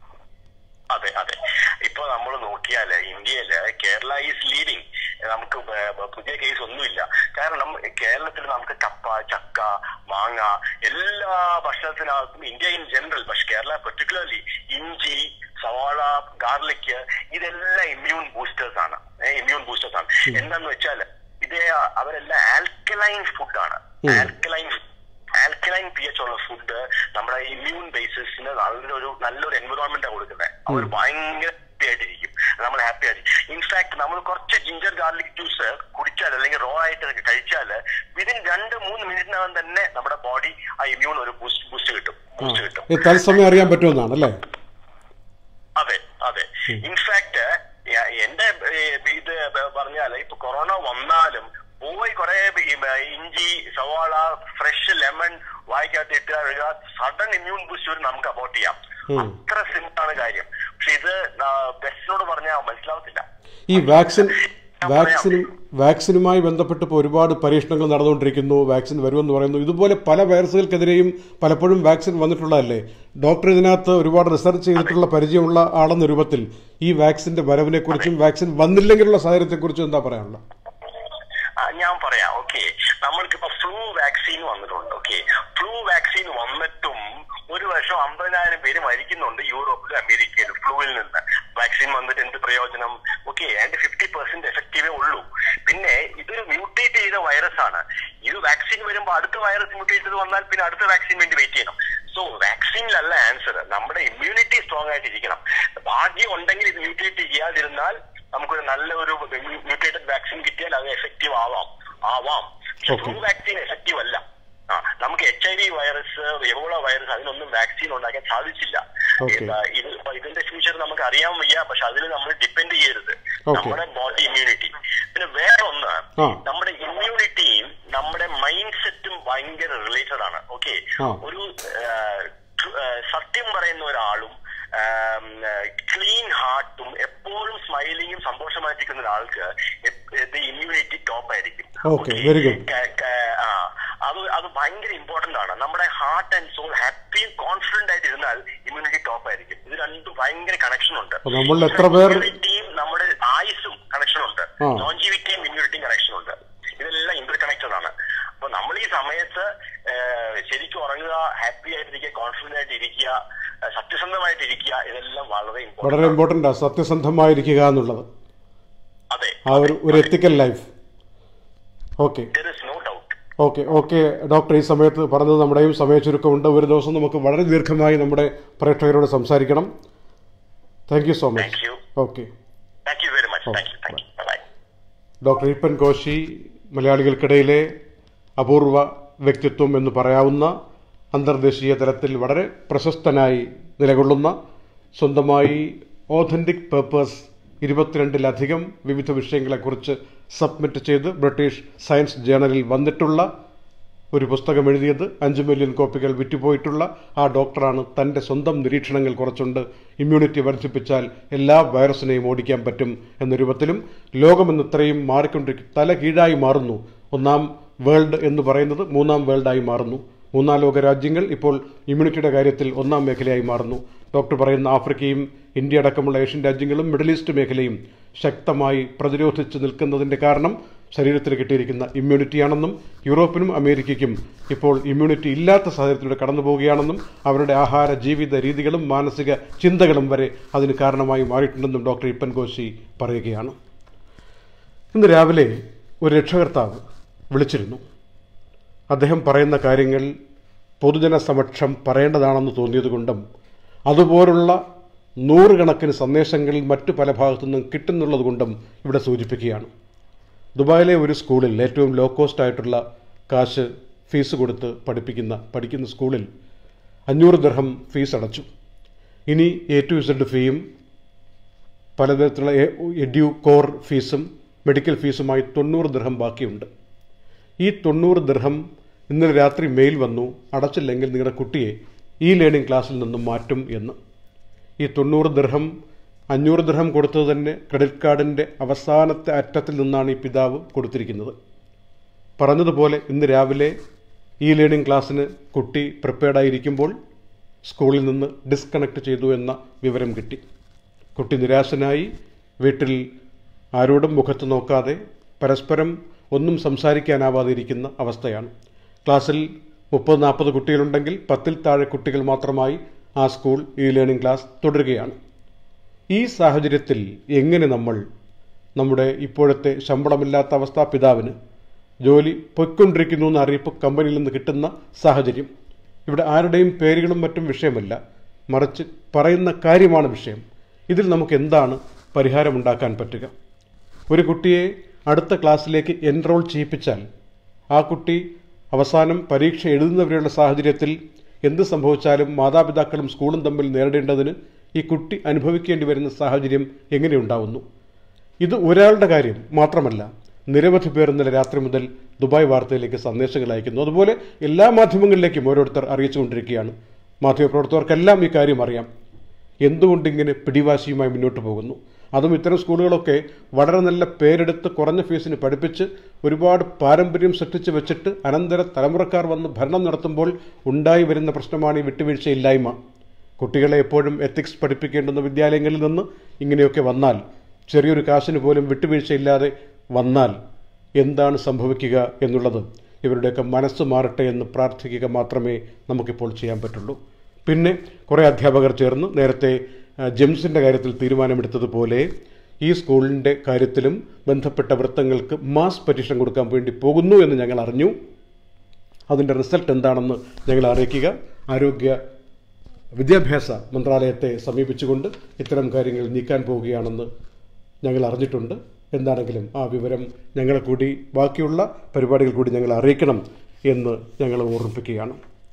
അതെ അതെ ഇപ്പൊ നമ്മൾ നോക്കിയാല് ഇന്ത്യയില് കേരള ഈസ് ലീഡിങ് നമുക്ക് ബ- ബ- പുതിയ കേസ് ഒന്നുമില്ല കാരണം കേരളത്തിൽ നമുക്ക് കപ്പ ചക്ക മാങ്ങ എല്ലാ ഭക്ഷണത്തിനകത്തും ഇന്ത്യ ഇൻ ജനറൽ പക്ഷെ കേരള പെർട്ടിക്കുലർലി ഇഞ്ചി സവാള ഗാർലിക് ഇതെല്ലാം ഇമ്മ്യൂൺ ബൂസ്റ്റേഴ്സ് ആണ് ഇമ്മ്യൂൺ ബൂസ്റ്റേഴ്സ് ആണ് എന്താന്ന് വെച്ചാൽ ഇത് അവരെല്ലാം ആൽക്കലൈൻ ഫുഡാണ് ആൽക്കലൈൻ ആൽക്കലൈൻ പി എച്ച് ഉള്ള ഫുഡ് നമ്മുടെ ഇമ്മ്യൂൺ ബേസിസിന് നല്ലൊരു നല്ലൊരു എൻവിറോൺമെന്റ് കൊടുക്കുന്നത് അവർ ഭയങ്കര ഹാപ്പി ആയിട്ടിരിക്കും നമ്മൾ ഹാപ്പി ആയിരിക്കും ഇൻഫാക്ട് നമ്മൾ കുറച്ച് ജിഞ്ചർ ഗാർലിക് ജ്യൂസ് കുടിച്ചാൽ അല്ലെങ്കിൽ റോ ആയിട്ട് കഴിച്ചാൽ വിതിൻ രണ്ട് മൂന്ന് മിനിറ്റിനകം തന്നെ നമ്മുടെ ബോഡി ആ ഇമ്മ്യൂൺ ഒരു ബൂസ്റ്റ് ബൂസ്റ്റ് കിട്ടും ബൂസ്റ്റ് കിട്ടും ഈ തത്സമയം അറിയാൻ പറ്റുമെന്നാണ് അല്ലേ അതെ അതെ ഇൻഫാക്ട് എന്റെ ഏ, ഇത് പറഞ്ഞാല് ഇപ്പൊ കൊറോണ വന്നാലും പോയി കുറെ ഇഞ്ചി സവാള ഫ്രഷ് ലെമൺ വായിക്കകത്ത് ഇട്ട് കഴുകുക സഡൻ ഇമ്മ്യൂൺ ബൂസ്റ്റ് വരെ നമുക്ക് അബോട്ട് ചെയ്യാം ഉം. അത്ര സിമ്പിൾ ആണ് കാര്യം പക്ഷെ ഇത് ബെസ്റ്റിനോട് പറഞ്ഞാൽ മനസ്സിലാവത്തില്ല ഈ വാക്സിൻ വാക്സിനും വാക്സിനുമായി ബന്ധപ്പെട്ട് ഇപ്പോൾ ഒരുപാട് പരീക്ഷണങ്ങൾ നടന്നുകൊണ്ടിരിക്കുന്നു വാക്സിൻ വരുമെന്ന് പറയുന്നു ഇതുപോലെ പല വൈറസുകൾക്കെതിരെയും പലപ്പോഴും വാക്സിൻ വന്നിട്ടുള്ളതല്ലേ ഡോക്ടർ ഇതിനകത്ത് ഒരുപാട് റിസർച്ച് ചെയ്തിട്ടുള്ള പരിചയമുള്ള ആളെന്ന രൂപത്തിൽ ഈ വാക്സിന്റെ വരവിനെക്കുറിച്ചും വാക്സിൻ വന്നില്ലെങ്കിലുള്ള സാഹചര്യത്തെക്കുറിച്ചും എന്താ പറയാനുള്ളത് ആ, ഞാൻ പറയാം ഓക്കെ നമ്മൾക്കിപ്പോ ഫ്ലൂ വാക്സിൻ വന്നിട്ടുണ്ട് ഓക്കെ ഫ്ലൂ വാക്സിൻ വന്നിട്ടും ഒരു വർഷം അമ്പതിനായിരം പേര് മരിക്കുന്നുണ്ട് യൂറോപ്പിലും അമേരിക്കയിലും ഫ്ലൂവിൽ നിന്ന് വാക്സിൻ വന്നിട്ട് എന്ത് പ്രയോജനം ഓക്കെ അതിന്റെ ഫിഫ്റ്റി പെർസെന്റ് എഫക്റ്റീവേ ഉള്ളൂ പിന്നെ ഇതൊരു മ്യൂട്ടേറ്റ് ചെയ്ത വൈറസ് ആണ് ഇത് വാക്സിൻ വരുമ്പോൾ അടുത്ത വൈറസ് മ്യൂട്ടേറ്റ് ചെയ്ത് വന്നാൽ പിന്നെ അടുത്ത വാക്സിൻ വേണ്ടി വെയിറ്റ് ചെയ്യണം സോ വാക്സിനിലല്ല ആൻസർ നമ്മുടെ ഇമ്മ്യൂണിറ്റി സ്ട്രോങ് ആയിട്ടിരിക്കണം ഭാഗ്യം ഉണ്ടെങ്കിൽ ഇത് മ്യൂട്ടേറ്റ് ചെയ്യാതിരുന്നാൽ നമുക്കൊരു നല്ല ഒരു മ്യൂട്ടേറ്റഡ് വാക്സിൻ കിട്ടിയാൽ അത് എഫക്റ്റീവ് ആവാം ആവാം Okay. ഫ്ലൂ വാക്സിൻ എഫക്റ്റീവ് അല്ല ആ നമുക്ക് H I V virus Ebola virus അതിനൊന്നും വാക്സിൻ ഉണ്ടാക്കാൻ സാധിച്ചില്ല Okay. എന്താ, ഇത് ഇപ്പൊ ഇതിന്റെ ഫ്യൂച്ചർ നമുക്ക് അറിയാൻ വയ്യ പക്ഷെ അതിൽ നമ്മൾ ഡിപ്പെൻഡ് ചെയ്യരുത് Okay. നമ്മുടെ ബോഡി ഇമ്മ്യൂണിറ്റി പിന്നെ വേറെ ഒന്ന് ആ. നമ്മുടെ ഇമ്മ്യൂണിറ്റിയും നമ്മുടെ മൈൻഡ് സെറ്റും ഭയങ്കര റിലേറ്റഡ് ആണ് ഓക്കെ ആ. ഒരു ആ, ട്രു- ആ, സത്യം പറയുന്ന ഒരാളും ക്ലീൻ ഹാർട്ടും എപ്പോഴും സ്മൈലിങ്ങും സന്തോഷമായിട്ടിരിക്കുന്ന ഒരാൾക്ക് ഇമ്മ്യൂണിറ്റി ടോപ്പ് ആയിരിക്കും Okay, Okay? very good. ക- ക- ആ, അത് അത് ഭയങ്കര ഇമ്പോർട്ടന്റ് ആണ് നമ്മുടെ ഹാർട്ട് ആൻഡ് സോൾ ഹാപ്പിയും കോൺഫിഡന്റ് ആയിട്ട് ഇരുന്നാൽ ഇമ്മ്യൂണിറ്റി ടോപ്പ് ആയിരിക്കും ഇത് രണ്ടും ഭയങ്കര കണക്ഷൻ ഉണ്ട് അപ്പൊ നമ്മളിൽ എത്ര പേർ- ഇമ്മ്യൂണിറ്റിയും നമ്മുടെ ആയുസും കണക്ഷൻ ഉണ്ട് ആ. ലോഞ്ചിവിറ്റിയും ഇമ്മ്യൂണിറ്റിയും കണക്ഷൻ ഉണ്ട് ഇതെല്ലാം ഇന്റർ കണക്റ്റഡ് ആണ് അപ്പൊ നമ്മൾ ഈ സമയത്ത് ഏഹ്, ശരിക്കും ഉറങ്ങുക ഹാപ്പി ആയിട്ടിരിക്കുക കോൺഫിഡന്റ് ആയിട്ട് ഇരിക്കുക ഏഹ്, സത്യസന്ധമായിട്ട് ഇരിക്കുക ഇതെല്ലാം വളരെ വളരെ ഇമ്പോർട്ടന്റ് ഇമ്പോർട്ടൻ്റ് സത്യസന്ധമായിരിക്കുക എന്നുള്ളത് അതെ ആ ഒരു ഒരു ethical life okay there is no doubt okay okay doctor ഈ സമയത്ത് പറഞ്ഞത് നമ്മുടെയും സമയ ചുരുക്കമുണ്ട് ഒരു ദിവസം നമുക്ക് വളരെ ദീർഘമായി നമ്മുടെ പ്രേക്ഷകരോട് സംസാരിക്കണം thank you so much Thank you. Okay thank you very much thank you thank you bye doctor Eapen Koshy മലയാളികൾക്കിടയിലെ അപൂർവ വ്യക്തിത്വം എന്ന് പറയാവുന്ന അന്തർദേശീയ തലത്തിൽ വളരെ പ്രശസ്തനായി നിലകൊള്ളുന്ന സ്വന്തമായി ഓഥന്റിക് പേപ്പേഴ്സ് ഇരുപത്തിരണ്ടിലധികം വിവിധ വിഷയങ്ങളെക്കുറിച്ച് സബ്മിറ്റ് ചെയ്ത് ബ്രിട്ടീഷ് സയൻസ് ജേണലിൽ വന്നിട്ടുള്ള ഒരു പുസ്തകം എഴുതിയത് അഞ്ച് മില്യൺ കോപ്പികൾ വിറ്റുപോയിട്ടുള്ള ആ ഡോക്ടറാണ് തൻ്റെ സ്വന്തം നിരീക്ഷണങ്ങൾ കുറച്ചുണ്ട് ഇമ്മ്യൂണിറ്റി വർദ്ധിപ്പിച്ചാൽ എല്ലാ വൈറസിനെയും ഓടിക്കാൻ പറ്റും എന്ന രൂപത്തിലും ലോകമെന്ന് ഇത്രയും മാറിക്കൊണ്ടിരിക്കും തല കീഴായി മാറുന്നു ഒന്നാം വേൾഡ് എന്ന് പറയുന്നത് മൂന്നാം വേൾഡായി മാറുന്നു മൂന്നാം ലോക രാജ്യങ്ങൾ ഇപ്പോൾ ഇമ്മ്യൂണിറ്റിയുടെ കാര്യത്തിൽ ഒന്നാം മേഖലയായി മാറുന്നു ഡോക്ടർ പറയുന്ന ആഫ്രിക്കയും ഇന്ത്യ അടക്കമുള്ള ഏഷ്യൻ രാജ്യങ്ങളും മിഡിൽ ഈസ്റ്റ് മേഖലയും ശക്തമായി പ്രതിരോധിച്ച് നിൽക്കുന്നതിന്റെ കാരണം ശരീരത്തിൽ കിട്ടിയിരിക്കുന്ന ഇമ്മ്യൂണിറ്റിയാണെന്നും യൂറോപ്പിനും അമേരിക്കയ്ക്കും ഇപ്പോൾ ഇമ്മ്യൂണിറ്റി ഇല്ലാത്ത സാഹചര്യത്തിലൂടെ കടന്നു പോവുകയാണെന്നും അവരുടെ ആഹാര ജീവിത രീതികളും മാനസിക ചിന്തകളും വരെ അതിന് കാരണമായി മാറിയിട്ടുണ്ടെന്നും ഡോക്ടർ ഇപ്പൻ കോശി പറയുകയാണ് ഇന്ന് രാവിലെ ഒരു രക്ഷകർത്താവ് വിളിച്ചിരുന്നു അദ്ദേഹം പറയുന്ന കാര്യങ്ങൾ പൊതുജന സമക്ഷം പറയേണ്ടതാണെന്ന് തോന്നിയതുകൊണ്ടും അതുപോലുള്ള നൂറുകണക്കിന് സന്ദേശങ്ങൾ മറ്റു പല ഭാഗത്തു നിന്നും കിട്ടുന്നുള്ളതുകൊണ്ടും ഇവിടെ സൂചിപ്പിക്കുകയാണ് ദുബായിലെ ഒരു സ്കൂളിൽ ഏറ്റവും ലോ കോസ്റ്റ് ആയിട്ടുള്ള കാശ് ഫീസ് കൊടുത്ത് പഠിപ്പിക്കുന്ന പഠിക്കുന്ന സ്കൂളിൽ അഞ്ഞൂറ് ദർഹം ഫീസ് അടച്ചു ഇനി എ ടു ഇസഡ് ഫീയും പലതരത്തിലുള്ള എ- എഡ്യു കോർ ഫീസും മെഡിക്കൽ ഫീസുമായി തൊണ്ണൂറ് ദൃഹം ബാക്കിയുണ്ട് ഈ തൊണ്ണൂറ് ദൃഹം ഇന്നലെ രാത്രി മെയിൽ വന്നു അടച്ചില്ലെങ്കിൽ നിങ്ങളുടെ കുട്ടിയെ ഈ ലേണിംഗ് ക്ലാസ്സിൽ നിന്നും മാറ്റും എന്ന് ഈ തൊണ്ണൂറ് ദൃഹം അഞ്ഞൂറ് ദൃഹം കൊടുത്തത് തന്നെ ക്രെഡിറ്റ് കാർഡിൻ്റെ അവസാനത്തെ അറ്റത്തിൽ നിന്നാണ് ഈ പിതാവ് കൊടുത്തിരിക്കുന്നത് പറഞ്ഞതുപോലെ ഇന്ന് രാവിലെ ഈ ലേണിംഗ് ക്ലാസ്സിന് കുട്ടി പ്രിപ്പയർഡ് ആയിരിക്കുമ്പോൾ സ്കൂളിൽ നിന്ന് ഡിസ്കണക്ട് ചെയ്തു എന്ന വിവരം കിട്ടി കുട്ടി നിരാശനായി വീട്ടിൽ ആരോടും മുഖത്ത് നോക്കാതെ പരസ്പരം ഒന്നും സംസാരിക്കാനാവാതെ ഇരിക്കുന്ന അവസ്ഥയാണ് ക്ലാസ്സിൽ മുപ്പത് നാൽപ്പത് കുട്ടികളുണ്ടെങ്കിൽ പത്തിൽ താഴെ കുട്ടികൾ മാത്രമായി ആ സ്കൂൾ ഈ ലേണിംഗ് ക്ലാസ് തുടരുകയാണ് ഈ സാഹചര്യത്തിൽ എങ്ങനെ നമ്മൾ നമ്മുടെ ഇപ്പോഴത്തെ ശമ്പളമില്ലാത്ത അവസ്ഥ പിതാവിന് ജോലി പൊയ്ക്കൊണ്ടിരിക്കുന്നു എന്ന അറിയിപ്പ് കമ്പനിയിൽ നിന്ന് കിട്ടുന്ന സാഹചര്യം ഇവിടെ ആരുടെയും പേരുകളും മറ്റും വിഷയമല്ല മറിച്ച് പറയുന്ന കാര്യമാണ് വിഷയം ഇതിൽ നമുക്ക് എന്താണ് പരിഹാരമുണ്ടാക്കാൻ പറ്റുക ഒരു കുട്ടിയെ അടുത്ത ക്ലാസ്സിലേക്ക് എൻറോൾ ചെയ്യിപ്പിച്ചാൽ ആ കുട്ടി അവസാനം പരീക്ഷ എഴുതുന്നവരെയുള്ള സാഹചര്യത്തിൽ എന്ത് സംഭവിച്ചാലും മാതാപിതാക്കളും സ്കൂളും തമ്മിൽ നേരിടേണ്ടതിന് ഈ കുട്ടി അനുഭവിക്കേണ്ടി വരുന്ന സാഹചര്യം എങ്ങനെയുണ്ടാവുന്നു ഇത് ഒരാളുടെ കാര്യം മാത്രമല്ല നിരവധി പേർ ഇന്നലെ രാത്രി മുതൽ ദുബായ് വാർത്തയിലേക്ക് സന്ദേശങ്ങൾ അയക്കുന്നു അതുപോലെ എല്ലാ മാധ്യമങ്ങളിലേക്കും ഓരോരുത്തർ അറിയിച്ചുകൊണ്ടിരിക്കുകയാണ് മാധ്യമപ്രവർത്തകർക്കെല്ലാം ഈ കാര്യം അറിയാം എന്തുകൊണ്ടിങ്ങനെ പിടിവാശിയുമായി മുന്നോട്ട് പോകുന്നു അതും ഇത്തരം സ്കൂളുകളൊക്കെ വളരെ നല്ല പേരെടുത്ത് കുറഞ്ഞ ഫീസിന് പഠിപ്പിച്ച് ഒരുപാട് പാരമ്പര്യം സൃഷ്ടിച്ച് വെച്ചിട്ട് അനന്തര തലമുറക്കാർ വന്ന് ഭരണം നടത്തുമ്പോൾ ഉണ്ടായി വരുന്ന പ്രശ്നമാണ് ഈ വിട്ടുവീഴ്ചയില്ലായ്മ കുട്ടികളെ എപ്പോഴും എത്തിക്സ് പഠിപ്പിക്കേണ്ടുന്ന വിദ്യാലയങ്ങളിൽ നിന്ന് ഇങ്ങനെയൊക്കെ വന്നാൽ ചെറിയൊരു കാശിന് പോലും വിട്ടുവീഴ്ചയില്ലാതെ വന്നാൽ എന്താണ് സംഭവിക്കുക എന്നുള്ളത് ഇവരുടെയൊക്കെ മനസ്സ് മാറട്ടെ എന്ന് പ്രാർത്ഥിക്കുക മാത്രമേ നമുക്കിപ്പോൾ ചെയ്യാൻ പറ്റുള്ളൂ പിന്നെ കുറേ അധ്യാപകർ ചേർന്ന് നേരത്തെ ആ, ജെംസിൻ്റെ കാര്യത്തിൽ തീരുമാനമെടുത്തതുപോലെ ഈ സ്കൂളിൻ്റെ കാര്യത്തിലും ബന്ധപ്പെട്ട വൃത്തങ്ങൾക്ക് മാസ് പെറ്റീഷൻ കൊടുക്കാൻ വേണ്ടി പോകുന്നു എന്ന് ഞങ്ങൾ അറിഞ്ഞു അതിൻ്റെ റിസൾട്ട് എന്താണെന്ന് ഞങ്ങൾ അറിയിക്കുക ആരോഗ്യ വിദ്യാഭ്യാസ മന്ത്രാലയത്തെ സമീപിച്ചുകൊണ്ട് ഇത്തരം കാര്യങ്ങൾ നീക്കാൻ പോവുകയാണെന്ന് ഞങ്ങൾ അറിഞ്ഞിട്ടുണ്ട് എന്താണെങ്കിലും ആ വിവരം ഞങ്ങളെ കൂടി ബാക്കിയുള്ള പരിപാടികൾ കൂടി ഞങ്ങൾ അറിയിക്കണം എന്ന് ഞങ്ങൾ ഓർമ്മിപ്പിക്കുകയാണ്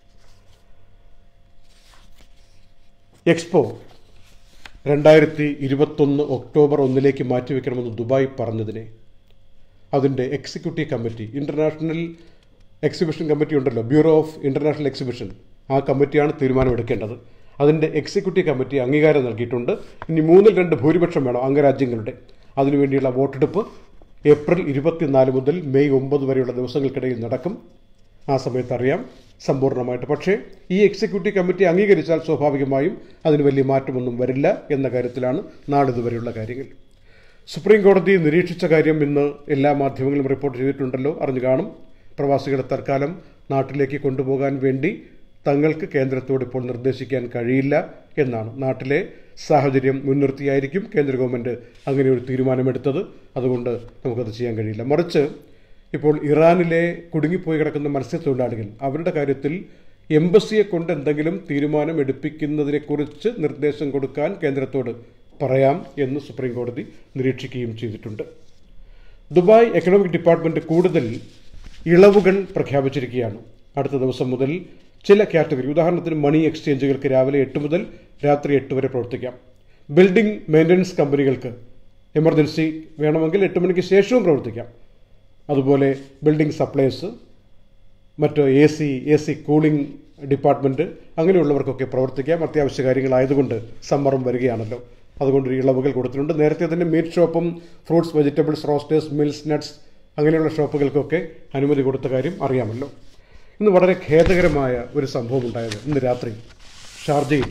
എക്സ്പോ രണ്ടായിരത്തി ഇരുപത്തൊന്ന് ഒക്ടോബർ ഒന്നിലേക്ക് മാറ്റിവെക്കണമെന്ന് ദുബായ് പറഞ്ഞതിനെ അതിൻ്റെ executive committee international exhibition committee ഉണ്ടല്ലോ ബ്യൂറോ ഓഫ് ഇൻ്റർനാഷണൽ എക്സിബിഷൻ ആ കമ്മിറ്റിയാണ് തീരുമാനമെടുക്കേണ്ടത് അതിൻ്റെ എക്സിക്യൂട്ടീവ് കമ്മിറ്റി അംഗീകാരം നൽകിയിട്ടുണ്ട് ഇനി മൂന്നിൽ രണ്ട് ഭൂരിപക്ഷം വേണം അംഗരാജ്യങ്ങളുടെ അതിനുവേണ്ടിയുള്ള വോട്ടെടുപ്പ് ഏപ്രിൽ ഇരുപത്തിനാല് മുതൽ മെയ് ഒമ്പത് വരെയുള്ള ദിവസങ്ങൾക്കിടയിൽ നടക്കും ആ സമയത്ത് അറിയാം സമ്പൂർണ്ണമായിട്ട് പക്ഷേ ഈ എക്സിക്യൂട്ടീവ് കമ്മിറ്റി അംഗീകരിച്ചാൽ സ്വാഭാവികമായും അതിന് വലിയ മാറ്റമൊന്നും വരില്ല എന്ന കാര്യത്തിലാണ് നാളിതുവരെയുള്ള കാര്യങ്ങൾ സുപ്രീം കോടതി നിരീക്ഷിച്ച കാര്യം ഇന്ന് എല്ലാ മാധ്യമങ്ങളും റിപ്പോർട്ട് ചെയ്തിട്ടുണ്ടല്ലോ അറിഞ്ഞു കാണും പ്രവാസികളെ തൽക്കാലം നാട്ടിലേക്ക് കൊണ്ടുപോകാൻ വേണ്ടി തങ്ങൾക്ക് കേന്ദ്രത്തോട് ഇപ്പോൾ നിർദ്ദേശിക്കാൻ കഴിയില്ല എന്നാണ് നാട്ടിലെ സാഹചര്യം മുൻനിർത്തിയായിരിക്കും കേന്ദ്ര ഗവൺമെൻറ് അങ്ങനെ ഒരു തീരുമാനമെടുത്തത് അതുകൊണ്ട് നമുക്കത് ചെയ്യാൻ കഴിയില്ല മറിച്ച് ഇപ്പോൾ ഇറാനിലെ കുടുങ്ങിപ്പോയി കിടക്കുന്ന മത്സ്യത്തൊഴിലാളികൾ അവരുടെ കാര്യത്തിൽ എംബസിയെ കൊണ്ട് എന്തെങ്കിലും തീരുമാനം എടുപ്പിക്കുന്നതിനെക്കുറിച്ച് നിർദ്ദേശം കൊടുക്കാൻ കേന്ദ്രത്തോട് പറയാം എന്ന് സുപ്രീം കോടതി നിരീക്ഷിക്കുകയും ചെയ്തിട്ടുണ്ട് ദുബായ് എക്കണോമിക് ഡിപ്പാർട്ട്മെന്റ് കൂടുതൽ ഇളവുകൾ പ്രഖ്യാപിച്ചിരിക്കുകയാണ് അടുത്ത ദിവസം മുതൽ ചില കാറ്റഗറി ഉദാഹരണത്തിന് മണി എക്സ്ചേഞ്ചുകൾക്ക് രാവിലെ എട്ട് മുതൽ രാത്രി എട്ട് വരെ പ്രവർത്തിക്കാം ബിൽഡിംഗ് മെയിൻ്റനൻസ് കമ്പനികൾക്ക് എമർജൻസി വേണമെങ്കിൽ എട്ട് മണിക്ക് ശേഷവും പ്രവർത്തിക്കാം അതുപോലെ ബിൽഡിംഗ് സപ്ലൈസ് മറ്റ് A C A C cooling department അങ്ങനെയുള്ളവർക്കൊക്കെ പ്രവർത്തിക്കാം അത്യാവശ്യ കാര്യങ്ങളായതുകൊണ്ട് സമ്മറും വരികയാണല്ലോ അതുകൊണ്ട് ഒരു ഇളവുകൾ കൊടുത്തിട്ടുണ്ട് നേരത്തെ തന്നെ മീറ്റ് ഷോപ്പും fruits vegetables roasters mills nuts അങ്ങനെയുള്ള ഷോപ്പുകൾക്കൊക്കെ അനുമതി കൊടുത്ത കാര്യം അറിയാമല്ലോ ഇന്ന് വളരെ ഖേദകരമായ ഒരു സംഭവം ഉണ്ടായത് ഇന്ന് രാത്രി ഷാർജയിൽ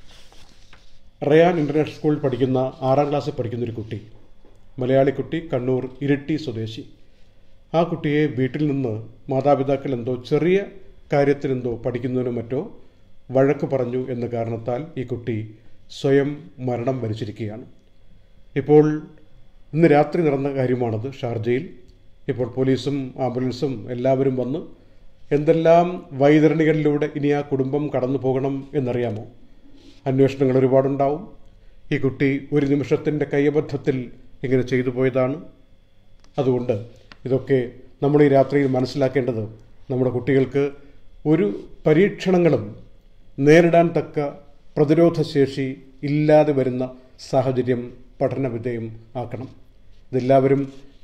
റയാൻ ഇൻ്റർനാഷണൽ സ്കൂളിൽ പഠിക്കുന്ന ആറാം ക്ലാസ്സിൽ പഠിക്കുന്ന ഒരു കുട്ടി മലയാളി കുട്ടി കണ്ണൂർ ഇരിട്ടി സ്വദേശി ആ കുട്ടിയെ വീട്ടിൽ നിന്ന് മാതാപിതാക്കൾ എന്തോ ചെറിയ കാര്യത്തിനെന്തോ പഠിക്കുന്നതിനോ മറ്റോ വഴക്ക് പറഞ്ഞു എന്ന കാരണത്താൽ ഈ കുട്ടി സ്വയം മരണം വരിച്ചിരിക്കുകയാണ് ഇപ്പോൾ ഇന്ന് രാത്രി നടന്ന കാര്യമാണത് ഷാർജയിൽ ഇപ്പോൾ പോലീസും ആംബുലൻസും എല്ലാവരും വന്ന് എന്തെല്ലാം വൈതരണികളിലൂടെ ഇനി ആ കുടുംബം കടന്നു പോകണം എന്നറിയാമോ അന്വേഷണങ്ങൾ ഒരുപാടുണ്ടാവും ഈ കുട്ടി ഒരു നിമിഷത്തിൻ്റെ കൈയബദ്ധത്തിൽ ഇങ്ങനെ ചെയ്തു പോയതാണ് അതുകൊണ്ട് ഇതൊക്കെ നമ്മൾ ഈ രാത്രിയിൽ മനസ്സിലാക്കേണ്ടത് നമ്മുടെ കുട്ടികൾക്ക് ഒരു പരീക്ഷണങ്ങളും നേരിടാൻ തക്ക പ്രതിരോധ ശേഷി ഇല്ലാതെ വരുന്ന സാഹചര്യം പഠനവിധേയം ആക്കണം ഇതെല്ലാവരും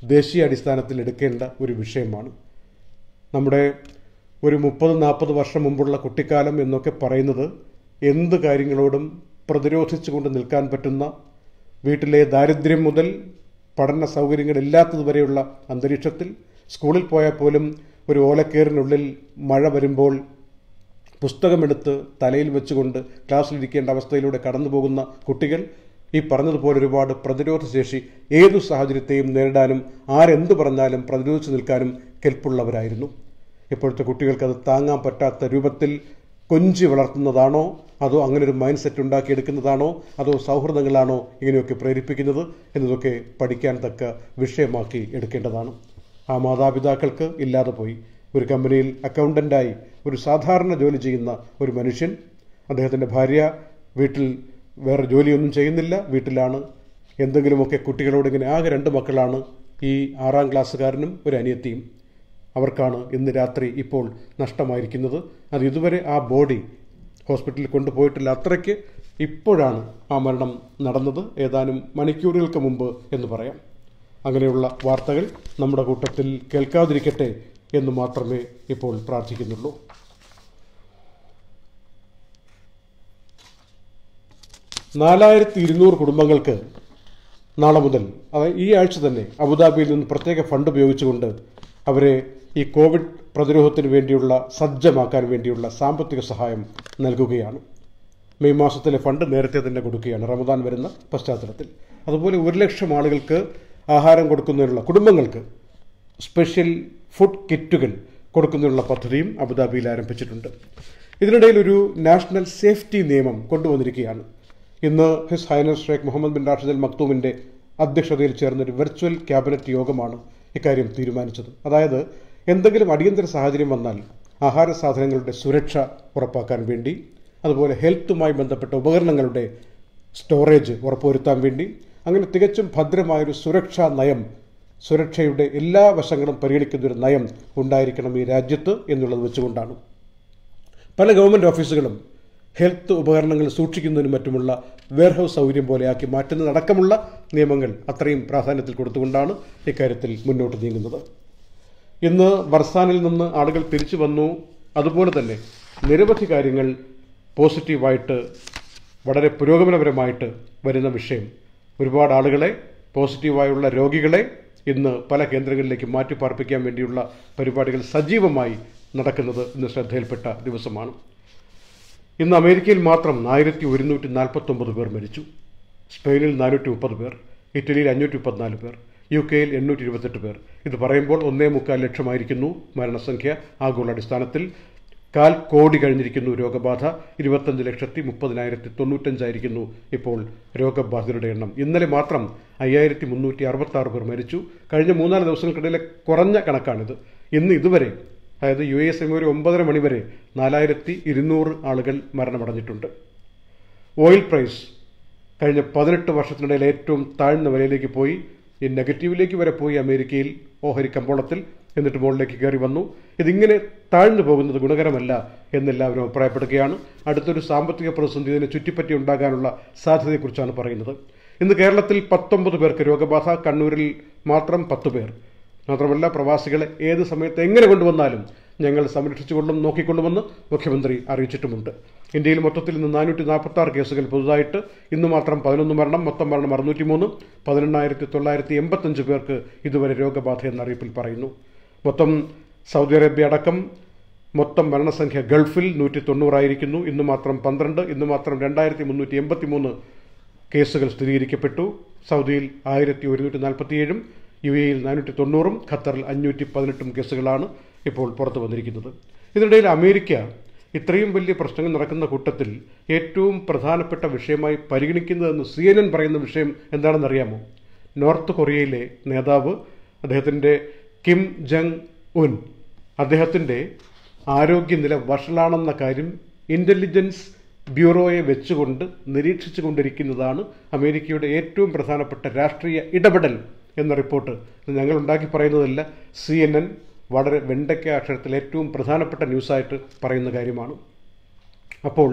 ദേശീയ അടിസ്ഥാനത്തിൽ എടുക്കേണ്ട ഒരു വിഷയമാണ് നമ്മുടെ ഒരു മുപ്പത് നാൽപ്പത് വർഷം മുമ്പുള്ള കുട്ടിക്കാലം എന്നൊക്കെ പറയുന്നത് എന്ത് കാര്യങ്ങളോടും പ്രതിരോധിച്ചുകൊണ്ട് നിൽക്കാൻ പറ്റുന്ന വീട്ടിലെ ദാരിദ്ര്യം മുതൽ പഠന സൗകര്യങ്ങളില്ലാത്തതുവരെയുള്ള അന്തരീക്ഷത്തിൽ സ്കൂളിൽ പോയാൽ പോലും ഒരു ഓലക്കേറിനുള്ളിൽ മഴ വരുമ്പോൾ പുസ്തകമെടുത്ത് തലയിൽ വെച്ചുകൊണ്ട് ക്ലാസ്സിലിരിക്കേണ്ട അവസ്ഥയിലൂടെ കടന്നു പോകുന്ന കുട്ടികൾ ഈ പറഞ്ഞതുപോലെ ഒരുപാട് പ്രതിരോധ ശേഷി ഏതു സാഹചര്യത്തെയും നേരിടാനും ആരെന്ത് പറഞ്ഞാലും പ്രതിരോധിച്ചു നിൽക്കാനും കെൽപ്പുള്ളവരായിരുന്നു ഇപ്പോഴത്തെ കുട്ടികൾക്ക് അത് താങ്ങാൻ പറ്റാത്ത രൂപത്തിൽ കൊഞ്ചി വളർത്തുന്നതാണോ അതോ അങ്ങനെ ഒരു മൈൻഡ് സെറ്റ് ഉണ്ടാക്കിയെടുക്കുന്നതാണോ അതോ സൗഹൃദങ്ങളാണോ ഇങ്ങനെയൊക്കെ പ്രേരിപ്പിക്കുന്നത് എന്നതൊക്കെ പഠിക്കാൻ തക്ക വിഷയമാക്കി എടുക്കേണ്ടതാണ് ആ മാതാപിതാക്കൾക്ക് ഇല്ലാതെ പോയി ഒരു കമ്പനിയിൽ അക്കൗണ്ടൻ്റായി ഒരു സാധാരണ ജോലി ചെയ്യുന്ന ഒരു മനുഷ്യൻ അദ്ദേഹത്തിൻ്റെ ഭാര്യ വീട്ടിൽ വേറെ ജോലിയൊന്നും ചെയ്യുന്നില്ല വീട്ടിലാണ് എന്തെങ്കിലുമൊക്കെ കുട്ടികളോട് ഇങ്ങനെ ആകെ രണ്ട് മക്കളാണ് ഈ ആറാം ക്ലാസ്സുകാരനും ഒരു അനിയത്തിയും അവർക്കാണ് ഇന്ന് രാത്രി ഇപ്പോൾ നഷ്ടമായിരിക്കുന്നത് അത് ഇതുവരെ ആ ബോഡി ഹോസ്പിറ്റലിൽ കൊണ്ടുപോയിട്ടില്ല അത്രയ്ക്ക് ഇപ്പോഴാണ് ആ മരണം നടന്നത് ഏതാനും മണിക്കൂറുകൾക്ക് മുമ്പ് എന്ന് പറയാം അങ്ങനെയുള്ള വാർത്തകൾ നമ്മുടെ കൂട്ടത്തിൽ കേൾക്കാതിരിക്കട്ടെ എന്ന് മാത്രമേ ഇപ്പോൾ പ്രാർത്ഥിക്കുന്നുള്ളൂ നാലായിരത്തി ഇരുന്നൂറ് കുടുംബങ്ങൾക്ക് നാളെ മുതൽ അതായത് ഈ ആഴ്ച തന്നെ അബുദാബിയിൽ നിന്ന് പ്രത്യേക ഫണ്ട് ഉപയോഗിച്ചുകൊണ്ട് അവരെ ഈ കോവിഡ് പ്രതിരോധത്തിന് വേണ്ടിയുള്ള സജ്ജമാക്കാൻ വേണ്ടിയുള്ള സാമ്പത്തിക സഹായം നൽകുകയാണ് മെയ് മാസത്തിലെ ഫണ്ട് നേരത്തെ തന്നെ കൊടുക്കുകയാണ് റമദാൻ വരുന്ന പശ്ചാത്തലത്തിൽ അതുപോലെ ഒരു ലക്ഷം ആളുകൾക്ക് ആഹാരം കൊടുക്കുന്നതിനുള്ള കുടുംബങ്ങൾക്ക് സ്പെഷ്യൽ ഫുഡ് കിറ്റുകൾ കൊടുക്കുന്നതിനുള്ള പദ്ധതിയും അബുദാബിയിൽ ആരംഭിച്ചിട്ടുണ്ട് ഇതിനിടയിൽ ഒരു നാഷണൽ സേഫ്റ്റി നിയമം കൊണ്ടുവന്നിരിക്കുകയാണ് ഇന്ന് his highness Sheikh Mohammed bin Rashid Al മക്തൂമിൻ്റെ അധ്യക്ഷതയിൽ ചേർന്ന ഒരു വെർച്വൽ ക്യാബിനറ്റ് യോഗമാണ് ഇക്കാര്യം തീരുമാനിച്ചത് അതായത് എന്തെങ്കിലും അടിയന്തര സാഹചര്യം വന്നാൽ ആഹാര സാധനങ്ങളുടെ സുരക്ഷ ഉറപ്പാക്കാൻ വേണ്ടി അതുപോലെ ഹെൽത്തുമായി ബന്ധപ്പെട്ട ഉപകരണങ്ങളുടെ സ്റ്റോറേജ് ഉറപ്പുവരുത്താൻ വേണ്ടി അങ്ങനെ തികച്ചും ഭദ്രമായൊരു സുരക്ഷാ നയം സുരക്ഷയുടെ എല്ലാ വശങ്ങളും പരിഗണിക്കുന്ന ഒരു നയം ഉണ്ടായിരിക്കണം ഈ രാജ്യത്ത് എന്നുള്ളത് വെച്ചുകൊണ്ടാണ് പല ഗവൺമെൻറ് ഓഫീസുകളും ഹെൽത്ത് ഉപകരണങ്ങൾ സൂക്ഷിക്കുന്നതിനും മറ്റുമുള്ള വെയർഹൌസ് സൗകര്യം പോലെയാക്കി മാറ്റുന്നതടക്കമുള്ള നിയമങ്ങൾ അത്രയും പ്രാധാന്യത്തിൽ കൊടുത്തുകൊണ്ടാണ് ഇക്കാര്യത്തിൽ മുന്നോട്ട് നീങ്ങുന്നത് ഇന്ന് വർസാനിൽ നിന്ന് ആളുകൾ തിരിച്ചു വന്നു അതുപോലെ തന്നെ നിരവധി കാര്യങ്ങൾ പോസിറ്റീവായിട്ട് വളരെ പുരോഗമനപരമായിട്ട് വരുന്ന വിഷയം ഒരുപാട് ആളുകളെ പോസിറ്റീവായുള്ള രോഗികളെ ഇന്ന് പല കേന്ദ്രങ്ങളിലേക്ക് മാറ്റി പാർപ്പിക്കാൻ വേണ്ടിയുള്ള പരിപാടികൾ സജീവമായി നടക്കുന്നത് ഇന്ന് ശ്രദ്ധയിൽപ്പെട്ട ദിവസമാണ് ഇന്ന് അമേരിക്കയിൽ മാത്രം ആയിരത്തി ഒരുന്നൂറ്റി നാൽപ്പത്തൊമ്പത് പേർ മരിച്ചു സ്പെയിനിൽ നാനൂറ്റി മുപ്പത് പേർ ഇറ്റലിയിൽ അഞ്ഞൂറ്റി മുപ്പത്തിനാല് പേർ യു കെയിൽ എണ്ണൂറ്റി ഇരുപത്തെട്ട് പേർ ഇത് പറയുമ്പോൾ ഒന്നേ മുക്കാൽ ലക്ഷമായിരിക്കുന്നു മരണസംഖ്യ ആഗോളാടിസ്ഥാനത്തിൽ കാൽ കോടി കഴിഞ്ഞിരിക്കുന്നു രോഗബാധ ഇരുപത്തഞ്ച് ലക്ഷത്തി മുപ്പതിനായിരത്തി തൊണ്ണൂറ്റഞ്ചായിരിക്കുന്നു ഇപ്പോൾ രോഗബാധിതരുടെ എണ്ണം ഇന്നലെ മാത്രം അയ്യായിരത്തി മുന്നൂറ്റി അറുപത്തി ആറ് പേർ മരിച്ചു കഴിഞ്ഞ മൂന്നാല് ദിവസങ്ങൾക്കിടയിലെ കുറഞ്ഞ കണക്കാണിത് ഇന്ന് ഇതുവരെ അതായത് യു എസ് എം ഒരു ഒമ്പതര മണി വരെ നാലായിരത്തി ഇരുന്നൂറ് ആളുകൾ മരണമടഞ്ഞിട്ടുണ്ട് ഓയിൽ പ്രൈസ് കഴിഞ്ഞ പതിനെട്ട് വർഷത്തിനിടയിൽ ഏറ്റവും താഴ്ന്ന വിലയിലേക്ക് പോയി ഈ നെഗറ്റീവിലേക്ക് വരെ പോയി അമേരിക്കയിൽ ഓഹരി കമ്പോളത്തിൽ എന്നിട്ട് മുകളിലേക്ക് കയറി വന്നു ഇതിങ്ങനെ താഴ്ന്നു പോകുന്നത് ഗുണകരമല്ല എന്നെല്ലാവരും അഭിപ്രായപ്പെടുകയാണ് അടുത്തൊരു സാമ്പത്തിക പ്രതിസന്ധി ഇതിനെ ചുറ്റിപ്പറ്റി ഉണ്ടാകാനുള്ള സാധ്യതയെക്കുറിച്ചാണ് പറയുന്നത് ഇന്ന് കേരളത്തിൽ പത്തൊമ്പത് പേർക്ക് രോഗബാധ കണ്ണൂരിൽ മാത്രം പത്ത് പേർ മാത്രമല്ല പ്രവാസികളെ ഏത് സമയത്ത് എങ്ങനെ കൊണ്ടുവന്നാലും ഞങ്ങൾ സംരക്ഷിച്ചുകൊള്ളും നോക്കിക്കൊള്ളുമെന്ന് മുഖ്യമന്ത്രി അറിയിച്ചിട്ടുമുണ്ട് ഇന്ത്യയിൽ മൊത്തത്തിൽ ഇന്ന് നാനൂറ്റി നാൽപ്പത്തി ആറ് കേസുകൾ പുതുതായിട്ട് ഇന്ന് മാത്രം പതിനൊന്ന് മരണം മൊത്തം മരണം അറുന്നൂറ്റി മൂന്ന് പതിനെണ്ണായിരത്തി തൊള്ളായിരത്തി എൺപത്തഞ്ച് പേർക്ക് ഇതുവരെ രോഗബാധ എന്ന അറിയിപ്പിൽ പറയുന്നു മൊത്തം സൗദി അറേബ്യ അടക്കം മൊത്തം മരണസംഖ്യ ഗൾഫിൽ നൂറ്റി തൊണ്ണൂറായിരിക്കുന്നു ഇന്ന് മാത്രം പന്ത്രണ്ട് ഇന്ന് മാത്രം രണ്ടായിരത്തി മുന്നൂറ്റി എൺപത്തി മൂന്ന് കേസുകൾ സ്ഥിരീകരിക്കപ്പെട്ടു സൗദിയിൽ ആയിരത്തി ഒരുന്നൂറ്റി നാൽപ്പത്തിയേഴും യു എയിൽ നാനൂറ്റി തൊണ്ണൂറും ഖത്തറിൽ അഞ്ഞൂറ്റി പതിനെട്ടും കേസുകളാണ് ഇപ്പോൾ പുറത്തു വന്നിരിക്കുന്നത് ഇതിനിടയിൽ അമേരിക്ക ഇത്രയും വലിയ പ്രശ്നങ്ങൾ നടക്കുന്ന കൂട്ടത്തിൽ ഏറ്റവും പ്രധാനപ്പെട്ട വിഷയമായി പരിഗണിക്കുന്നതെന്ന് സി എൻ എൻ പറയുന്ന വിഷയം എന്താണെന്നറിയാമോ നോർത്ത് കൊറിയയിലെ നേതാവ് അദ്ദേഹത്തിൻ്റെ കിം ജങ് ഉൻ അദ്ദേഹത്തിൻ്റെ ആരോഗ്യനില വഷളാണെന്ന കാര്യം ഇൻ്റലിജൻസ് ബ്യൂറോയെ വെച്ചുകൊണ്ട് നിരീക്ഷിച്ചു കൊണ്ടിരിക്കുന്നതാണ് അമേരിക്കയുടെ ഏറ്റവും പ്രധാനപ്പെട്ട രാഷ്ട്രീയ ഇടപെടൽ എന്ന റിപ്പോർട്ട് ഇത് ഞങ്ങൾ ഉണ്ടാക്കി പറയുന്നതല്ല സി എൻ എൻ വളരെ വെണ്ടയ്ക്ക അക്ഷരത്തിൽ ഏറ്റവും പ്രധാനപ്പെട്ട ന്യൂസായിട്ട് പറയുന്ന കാര്യമാണ് അപ്പോൾ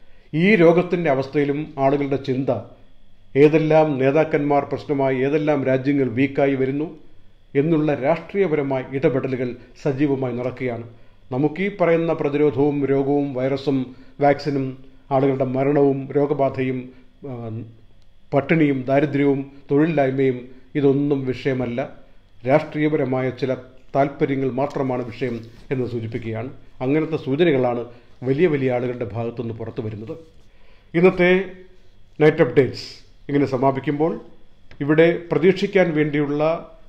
ഈ രോഗത്തിൻ്റെ അവസ്ഥയിലും ആളുകളുടെ ചിന്ത ഏതെല്ലാം നേതാക്കന്മാർ പ്രശ്നമായി ഏതെല്ലാം രാജ്യങ്ങൾ വീക്കായി വരുന്നു എന്നുള്ള രാഷ്ട്രീയപരമായ ഇടപെടലുകൾ സജീവമായി നടക്കുകയാണ് നമുക്ക് ഈ പറയുന്ന പ്രതിരോധവും രോഗവും വൈറസും വാക്സിനും ആളുകളുടെ മരണവും രോഗബാധയും ആ, പട്ടിണിയും ദാരിദ്ര്യവും തൊഴിലില്ലായ്മയും ഇതൊന്നും വിഷയമല്ല രാഷ്ട്രീയപരമായ ചില താല്പര്യങ്ങൾ മാത്രമാണ് വിഷയം എന്ന് സൂചിപ്പിക്കുകയാണ് അങ്ങനത്തെ സൂചനകളാണ് വലിയ വലിയ ആളുകളുടെ ഭാഗത്തുനിന്ന് പുറത്തു വരുന്നത് ഇന്നത്തെ നൈറ്റ് അപ്ഡേറ്റ്സ് ഇങ്ങനെ സമാപിക്കുമ്പോൾ ഇവിടെ പ്രതീക്ഷിക്കാൻ വേണ്ടിയുള്ള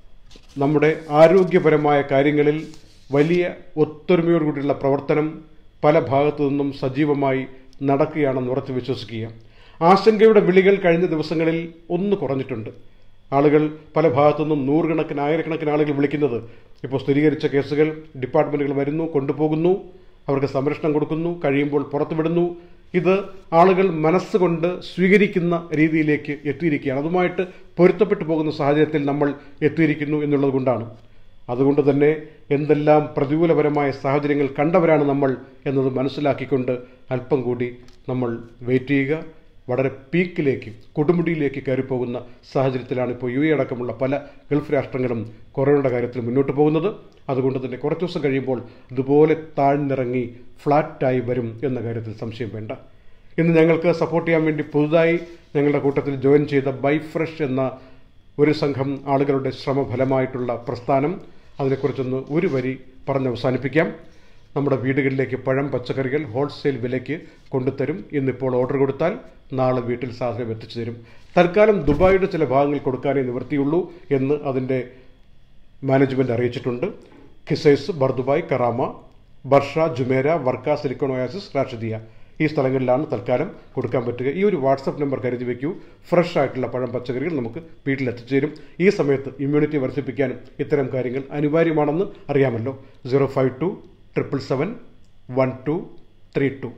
നമ്മുടെ ആരോഗ്യപരമായ കാര്യങ്ങളിൽ വലിയ ഒത്തൊരുമയോടുകൂടിയുള്ള പ്രവർത്തനം പല ഭാഗത്തു നിന്നും സജീവമായി നടക്കുകയാണെന്ന് ഉറച്ചു വിശ്വസിക്കുക ആശങ്കയുടെ വിളികൾ കഴിഞ്ഞ ദിവസങ്ങളിൽ ഒന്ന് കുറഞ്ഞിട്ടുണ്ട് ആളുകൾ പല ഭാഗത്തു നിന്നും നൂറുകണക്കിന് ആയിരക്കണക്കിന് ആളുകൾ വിളിക്കുന്നത് ഇപ്പോൾ സ്ഥിരീകരിച്ച കേസുകൾ ഡിപ്പാർട്ട്മെന്റുകൾ വരുന്നു കൊണ്ടുപോകുന്നു അവർക്ക് സംരക്ഷണം കൊടുക്കുന്നു കഴിയുമ്പോൾ പുറത്തുവിടുന്നു ഇത് ആളുകൾ മനസ്സുകൊണ്ട് സ്വീകരിക്കുന്ന രീതിയിലേക്ക് എത്തിയിരിക്കുകയാണ് അതുമായിട്ട് പൊരുത്തപ്പെട്ടു പോകുന്ന സാഹചര്യത്തിൽ നമ്മൾ എത്തിയിരിക്കുന്നു എന്നുള്ളത് കൊണ്ടാണ് അതുകൊണ്ട് തന്നെ എന്തെല്ലാം പ്രതികൂലപരമായ സാഹചര്യങ്ങൾ കണ്ടവരാണ് നമ്മൾ എന്നത് മനസ്സിലാക്കിക്കൊണ്ട് അല്പം കൂടി നമ്മൾ വെയിറ്റ് ചെയ്യുക വളരെ പീക്കിലേക്ക് കൊടുമുടിയിലേക്ക് കയറിപ്പോകുന്ന സാഹചര്യത്തിലാണ് ഇപ്പോൾ യു എ അടക്കമുള്ള പല ഗൾഫ് രാഷ്ട്രങ്ങളും കൊറോണയുടെ കാര്യത്തിൽ മുന്നോട്ട് പോകുന്നത് അതുകൊണ്ട് തന്നെ കുറച്ച് ദിവസം കഴിയുമ്പോൾ ഇതുപോലെ താഴ്ന്നിറങ്ങി ഫ്ലാറ്റായി വരും എന്ന കാര്യത്തിൽ സംശയം വേണ്ട ഇന്ന് ഞങ്ങൾക്ക് സപ്പോർട്ട് ചെയ്യാൻ വേണ്ടി പുതുതായി ഞങ്ങളുടെ കൂട്ടത്തിൽ ജോയിൻ ചെയ്ത ബൈ ഫ്രഷ് എന്ന ഒരു സംഘം ആളുകളുടെ ശ്രമഫലമായിട്ടുള്ള പ്രസ്ഥാനം അതിനെക്കുറിച്ചൊന്ന് ഒരു വരി പറഞ്ഞ് അവസാനിപ്പിക്കാം നമ്മുടെ വീടുകളിലേക്ക് പഴം പച്ചക്കറികൾ ഹോൾസെയിൽ വിലയ്ക്ക് കൊണ്ടുതരും ഇന്നിപ്പോൾ ഓർഡർ കൊടുത്താൽ നാളെ വീട്ടിൽ സാധനം എത്തിച്ചു തരും തൽക്കാലം ദുബായിയുടെ ചില ഭാഗങ്ങൾ കൊടുക്കാനേ നിവൃത്തിയുള്ളൂ എന്ന് അതിൻ്റെ മാനേജ്മെന്റ് അറിയിച്ചിട്ടുണ്ട് Qusais Bur Dubai Karama Barsha Jumeirah Warqa Silicon Oasis Rashidiya ഈ സ്ഥലങ്ങളിലാണ് തൽക്കാലം കൊടുക്കാൻ പറ്റുക ഈ ഒരു വാട്സപ്പ് നമ്പർ കരുതി വയ്ക്കൂ ഫ്രഷ് ആയിട്ടുള്ള പഴം പച്ചക്കറികൾ നമുക്ക് വീട്ടിൽ എത്തിച്ചേരും ഈ സമയത്ത് ഇമ്മ്യൂണിറ്റി വർദ്ധിപ്പിക്കാനും ഇത്തരം കാര്യങ്ങൾ അനിവാര്യമാണെന്ന് അറിയാമല്ലോ zero five two triple seven one two three two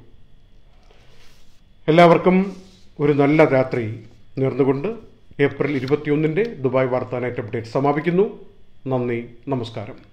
എല്ലാവർക്കും ഒരു നല്ല രാത്രി നേർന്നുകൊണ്ട് ഏപ്രിൽ ഇരുപത്തിയൊന്നിൻ്റെ ദുബായ് വാർത്താ നൈറ്റ് അപ്ഡേറ്റ് സമാപിക്കുന്നു നന്ദി നമസ്കാരം